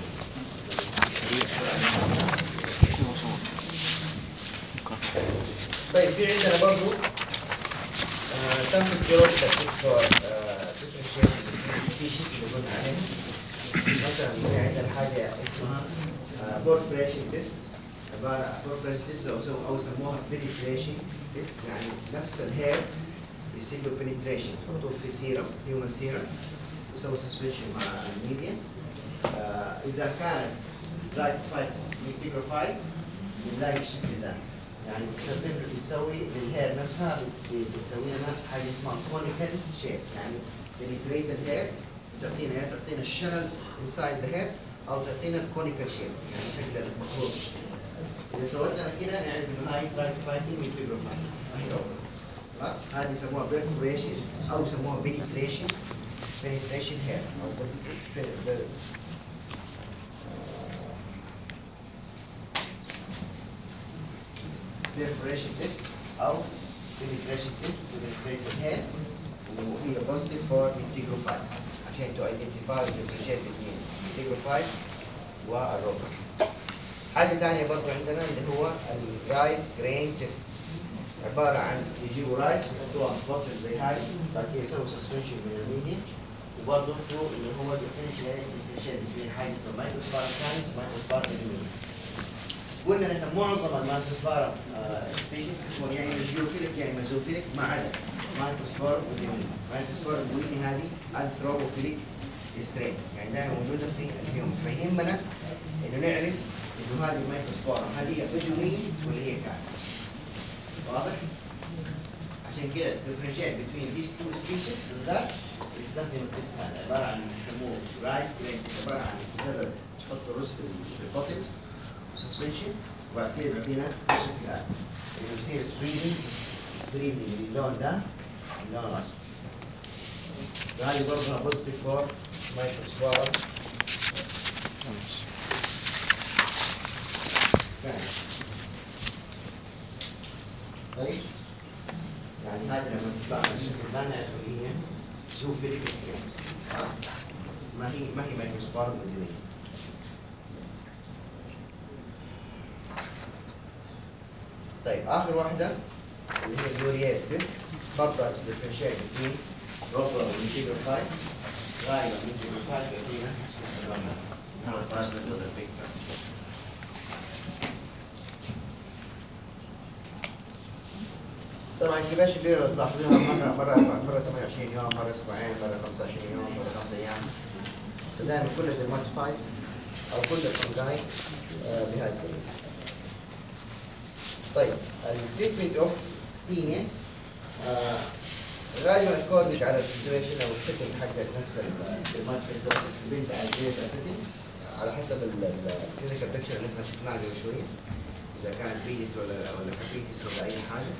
Speaker 1: طيب في عندنا برضو سامبل سيروس فور differentiation between species اللي قلنا عليها مثلا في عندنا حاجه اسمها بورفريشن تيست عباره بورفريشن تيست او سو- او يسموها penetration تيست يعني نفس الهير يصير له penetration يحطوه في سيرم هيومن سيرم يسوي سسبنشن مع الميديا آه، اذا كانت رايتفايد ميكروفايتس بنلاقي الشكل ده يعني بتسبب بتسوي للهير نفسها بت- بتسوي لنا حاجه اسمها كونيكال شيب يعني بنتريت الهير تعطينا يا تعطينا الشانلز انسايد ذا هير او تعطينا الكونيكال شيب يعني شكل المخروط اذا سويتنا كده نعرف انه هاي رايتفايد ميكروفايتس ما هي أوبن. خلاص هذه يسموها بيرفوريشن او يسموها بنتريشن penetration hair او ب- ب- perforation test او penetration test to penetrate the hair وهي positive for integrophiles عشان to identify and differentiate between integrophyte والروبر حاجة تانية برضو عندنا اللي هو الرايس جرين تيست عبارة عن يجيبوا رايس يحطوها في بوتل زي هاي بعد كده يسووا سسبنشن من الميديا وبرضه يحطوا اللي هو differentiate differentiate between حاجة اسمها مايكروسبار كاينز ومايكروسبار الميديا قلنا ان معظم المايكروسبار سبيشيز تكون يا اما جيوفيليك يا اما زوفيليك ما عدا مايكروسبار واليومين مايكروسبار البويني هذه انثروبوفيليك سترين يعني دائما موجوده في الهيوم فيهمنا انه نعرف انه هذه المايكروسبار هل هي بدويني ولا هي كانس واضح؟ عشان كده differentiate between these two species بالذات بنستخدم التست هذا عباره عن يسموه رايس جرين عباره عن مجرد تحط الرز في ال- في البوتلز سسبنشن وبعد كده بيدينا الشكل هذا اللي يصير سبريدنج سبريدنج اللون ده اللون الاصفر وهذه برضه بوزيتيف فور مايكروسبار طيب يعني هذه لما تطلع على الشكل ده نعرف ان هي زوفيليك سكين صح؟ ما هي ما هي مايكروسبار مدنيه طيب اخر واحده اللي هي اليورياس تيست برضه ديفرنشيت بين روبر وانتيجر فايت غالبا انتيجر فايت بيعطينا اللون هذا هو البارسل بيج طبعا كباش الليله تلاحظوها مره مره مره 28 يوم مره اسبوعين مره 25 يوم مره 5 ايام فدائما كل الدرماتوفايتس او كل الفنجاي آه، بهذه الطريقه. طيب التريتمنت اوف بينيا غالبا اكوردنج على السيتويشن او السيتنج حق نفس الدرماتوفايتس البنت على الجينيت اسيتي على حسب الكلينيكال بيكتشر اللي احنا شفناه قبل شويه اذا كان بينيس ولا ولا كابيتس ولا اي حاجه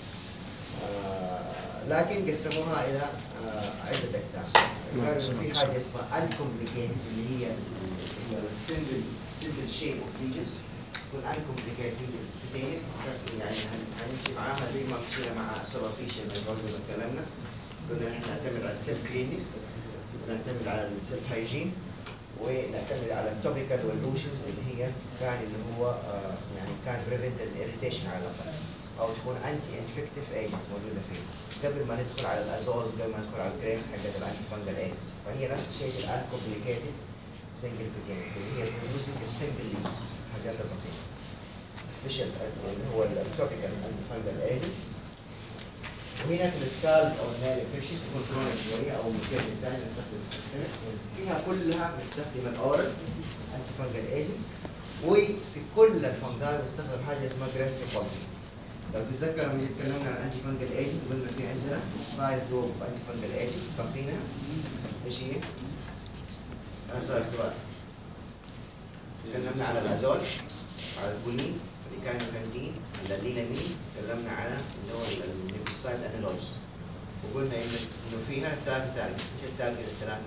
Speaker 1: آه، لكن قسموها الى آه، عده اقسام كان في حاجه اسمها uncomplicated اللي هي السنجل سنجل شيب اوف ليجنز تكون uncomplicated سنجل كيتينس يعني هن- هنمشي معاها زي ما مشينا مع سوبرفيشال زي ما اتكلمنا قلنا احنا نعتمد على السيلف كلينس ونعتمد على السيلف هايجين ونعتمد على التوبيكال واللوشنز اللي هي كان اللي هو آه، يعني كان بريفنت الاريتيشن على الاقل او تكون انتي انفكتيف ايجنت موجوده فيه قبل ما ندخل على الازوز قبل ما ندخل على الكريمز حقت الانتي فانجل ايجنتس فهي نفس الشيء الان كومبليكيتد سنجل كوتينس اللي هي producing السنجل ليوز حاجات البسيطه سبيشال اللي هو التوبيكال انتي فانجل ايجنتس وهنا في السكال او النايل انفكشن تكون كرونيك شويه او ممكن الثاني نستخدم السيستمك فيها كلها بنستخدم الاورال انتي فانجل ايجنتس وفي كل الفنجال بنستخدم حاجه اسمها جريسيفولفين لو تتذكر لما اتكلمنا عن انتي فانجل ايجنتس قلنا في عندنا فايف جروب اوف انتي فانجل ايجنتس فاكرينها؟ ايش هي؟ انا سؤال سؤال تكلمنا على الازول على البولين الكاينوكانتين على الليلامين تكلمنا على اللي هو النيوكليسايد انيلوز وقلنا إن انه فيها ثلاثة تارجت ايش التارجت الثلاثة؟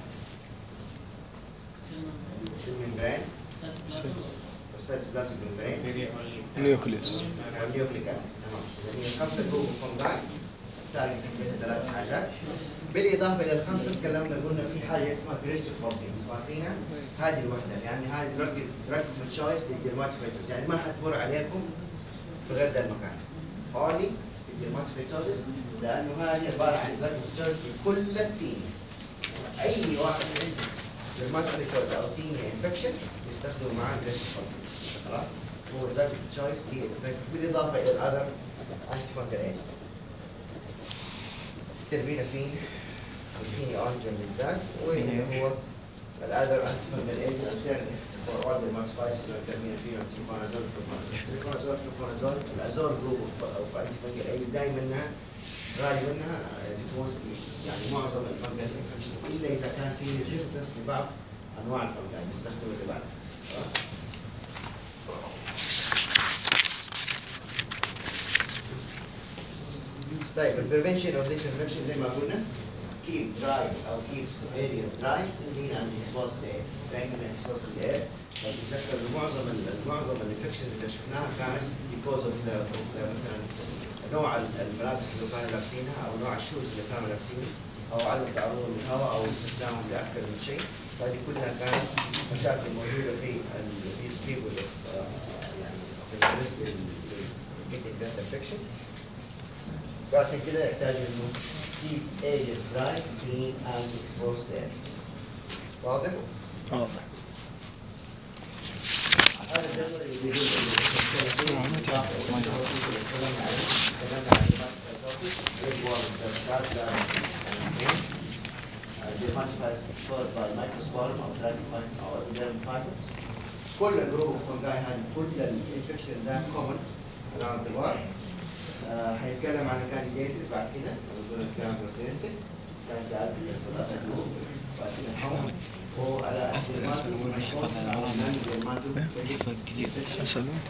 Speaker 1: سيل ممبرين والسيتوبلازم ممبرين
Speaker 2: نيوكليوس
Speaker 1: والنيوكليك اسيد تمام اذا هي خمسه جروب فونجاي تارجت عندنا ثلاث حاجات بالاضافه الى الخمسه تكلمنا قلنا في حاجه اسمها جريسوفورتين فاكرينها؟ هذه الوحده يعني هذه دراج دراج اوف تشويس للديرماتوفيتوز يعني ما حتمر عليكم في غير ده المكان اونلي الديرماتوفيتوزس لانه هذه عباره عن دراج اوف تشويس لكل التيم اي واحد عنده ديرماتوفيتوز او تيم انفكشن يستخدموا معاه جريسوفورتين خلاص؟ هو دراج اوف تشويس بالاضافه الى الاذر انتي فانجل ايجنتس تربينافين والفيني اونجن بالذات واللي هو الاذر انتي فانجل ايجنت alternative for all the modifiers like terminafin or triconazole triconazole triconazole الازول جروب اوف انتي فانجل ايجنت دائما انها غالبا انها تكون يعني معظم الفانجل انفكشن الا اذا كان في ريزيستنس لبعض انواع الفانجل يستخدموا لبعض خلاص؟ طيب البريفنشن اوف ذيس انفكشن زي ما قلنا keep dry او keep areas dry clean and exposed to air دائما exposed to air لو تتذكر انه معظم ال- معظم الانفكشنز اللي شفناها كانت because of the, of the مثلا نوع ال- الملابس اللي كانوا لابسينها او نوع الشوز اللي كانوا لابسينه او عدم تعرضهم للهواء او استخدامهم لاكثر من شيء هذه كلها كانت مشاكل موجوده في ال- these people of uh, يعني of interest in in getting that infection عشان كده يحتاج انه keep areas dry, clean and exposed to air. واضح؟
Speaker 2: واضح
Speaker 1: هذا الجدول اللي بيقول انه تكلمنا عن تكلمنا عن Dermatitis caused by microsporum or trachyphyton or epidermophyton. كل الجروب اوف فونجاي هذه كل الانفكشنز ده كومن around the world. آه، هيتكلم عن الكانديديسيس بعد كده بنقول الكلام بالكلاسيك كان تعرف الثلاثة جروب بعد كده حمى وعلى الديرماتو مايكوز او نان ديرماتو
Speaker 2: حفظ جديد اسالوك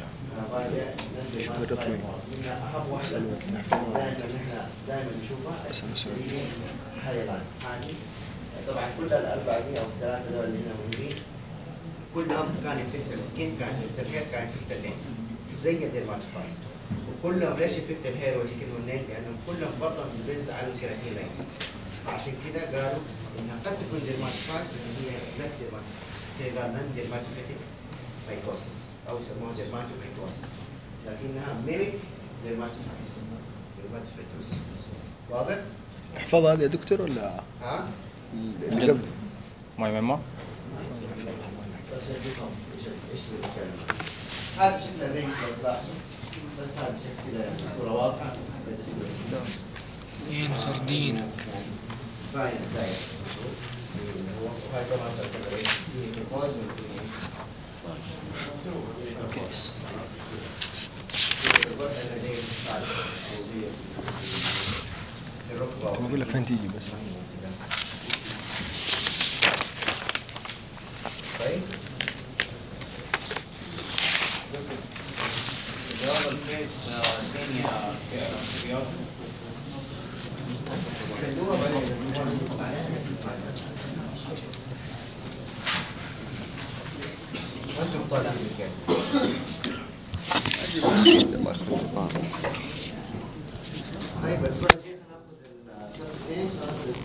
Speaker 1: اهم واحدة دائما نحن دائما نشوفها السيسترين حيوان حاجي طبعا كل الاربعه دي او الثلاثه دول اللي هنا موجودين كلهم كان يفكت السكين كان يفكت الهير كان يفكت النيل زي الديرماتوفايت وكلهم ليش يفكت الهير والسكين والنيل؟ لانهم كلهم برضه بيبنز على الكيراتين عشان كده قالوا انها قد تكون ديرماتوفايتس لان هي نت ديرماتوفايتس هي قال نن ديرماتوفيتك مايكوسس او يسموها ديرماتومايكوسس لكنها ميريك ديرماتوفايتس ديرماتوفيتوس واضح؟
Speaker 2: احفظ هذا يا دكتور ولا
Speaker 1: ها؟
Speaker 2: اللي قبل
Speaker 4: مهم ما
Speaker 1: بس اديكم ايش ايش الكلام هذا شكل الرينج لو تلاحظوا بس هذا شكل كذا صورة واضحة
Speaker 6: وين سردين
Speaker 1: باين الداير هو وهاي طبعا تعتبر ايش؟ كويس كويس الركبة
Speaker 2: كنت بقول لك فين تيجي بس
Speaker 1: طيب
Speaker 5: جواب الكيس ثانية كيوسس
Speaker 1: خلوها بعدين نسمع عليها نسمع عليها وانتم طالعين من الكاس
Speaker 2: الله يخليك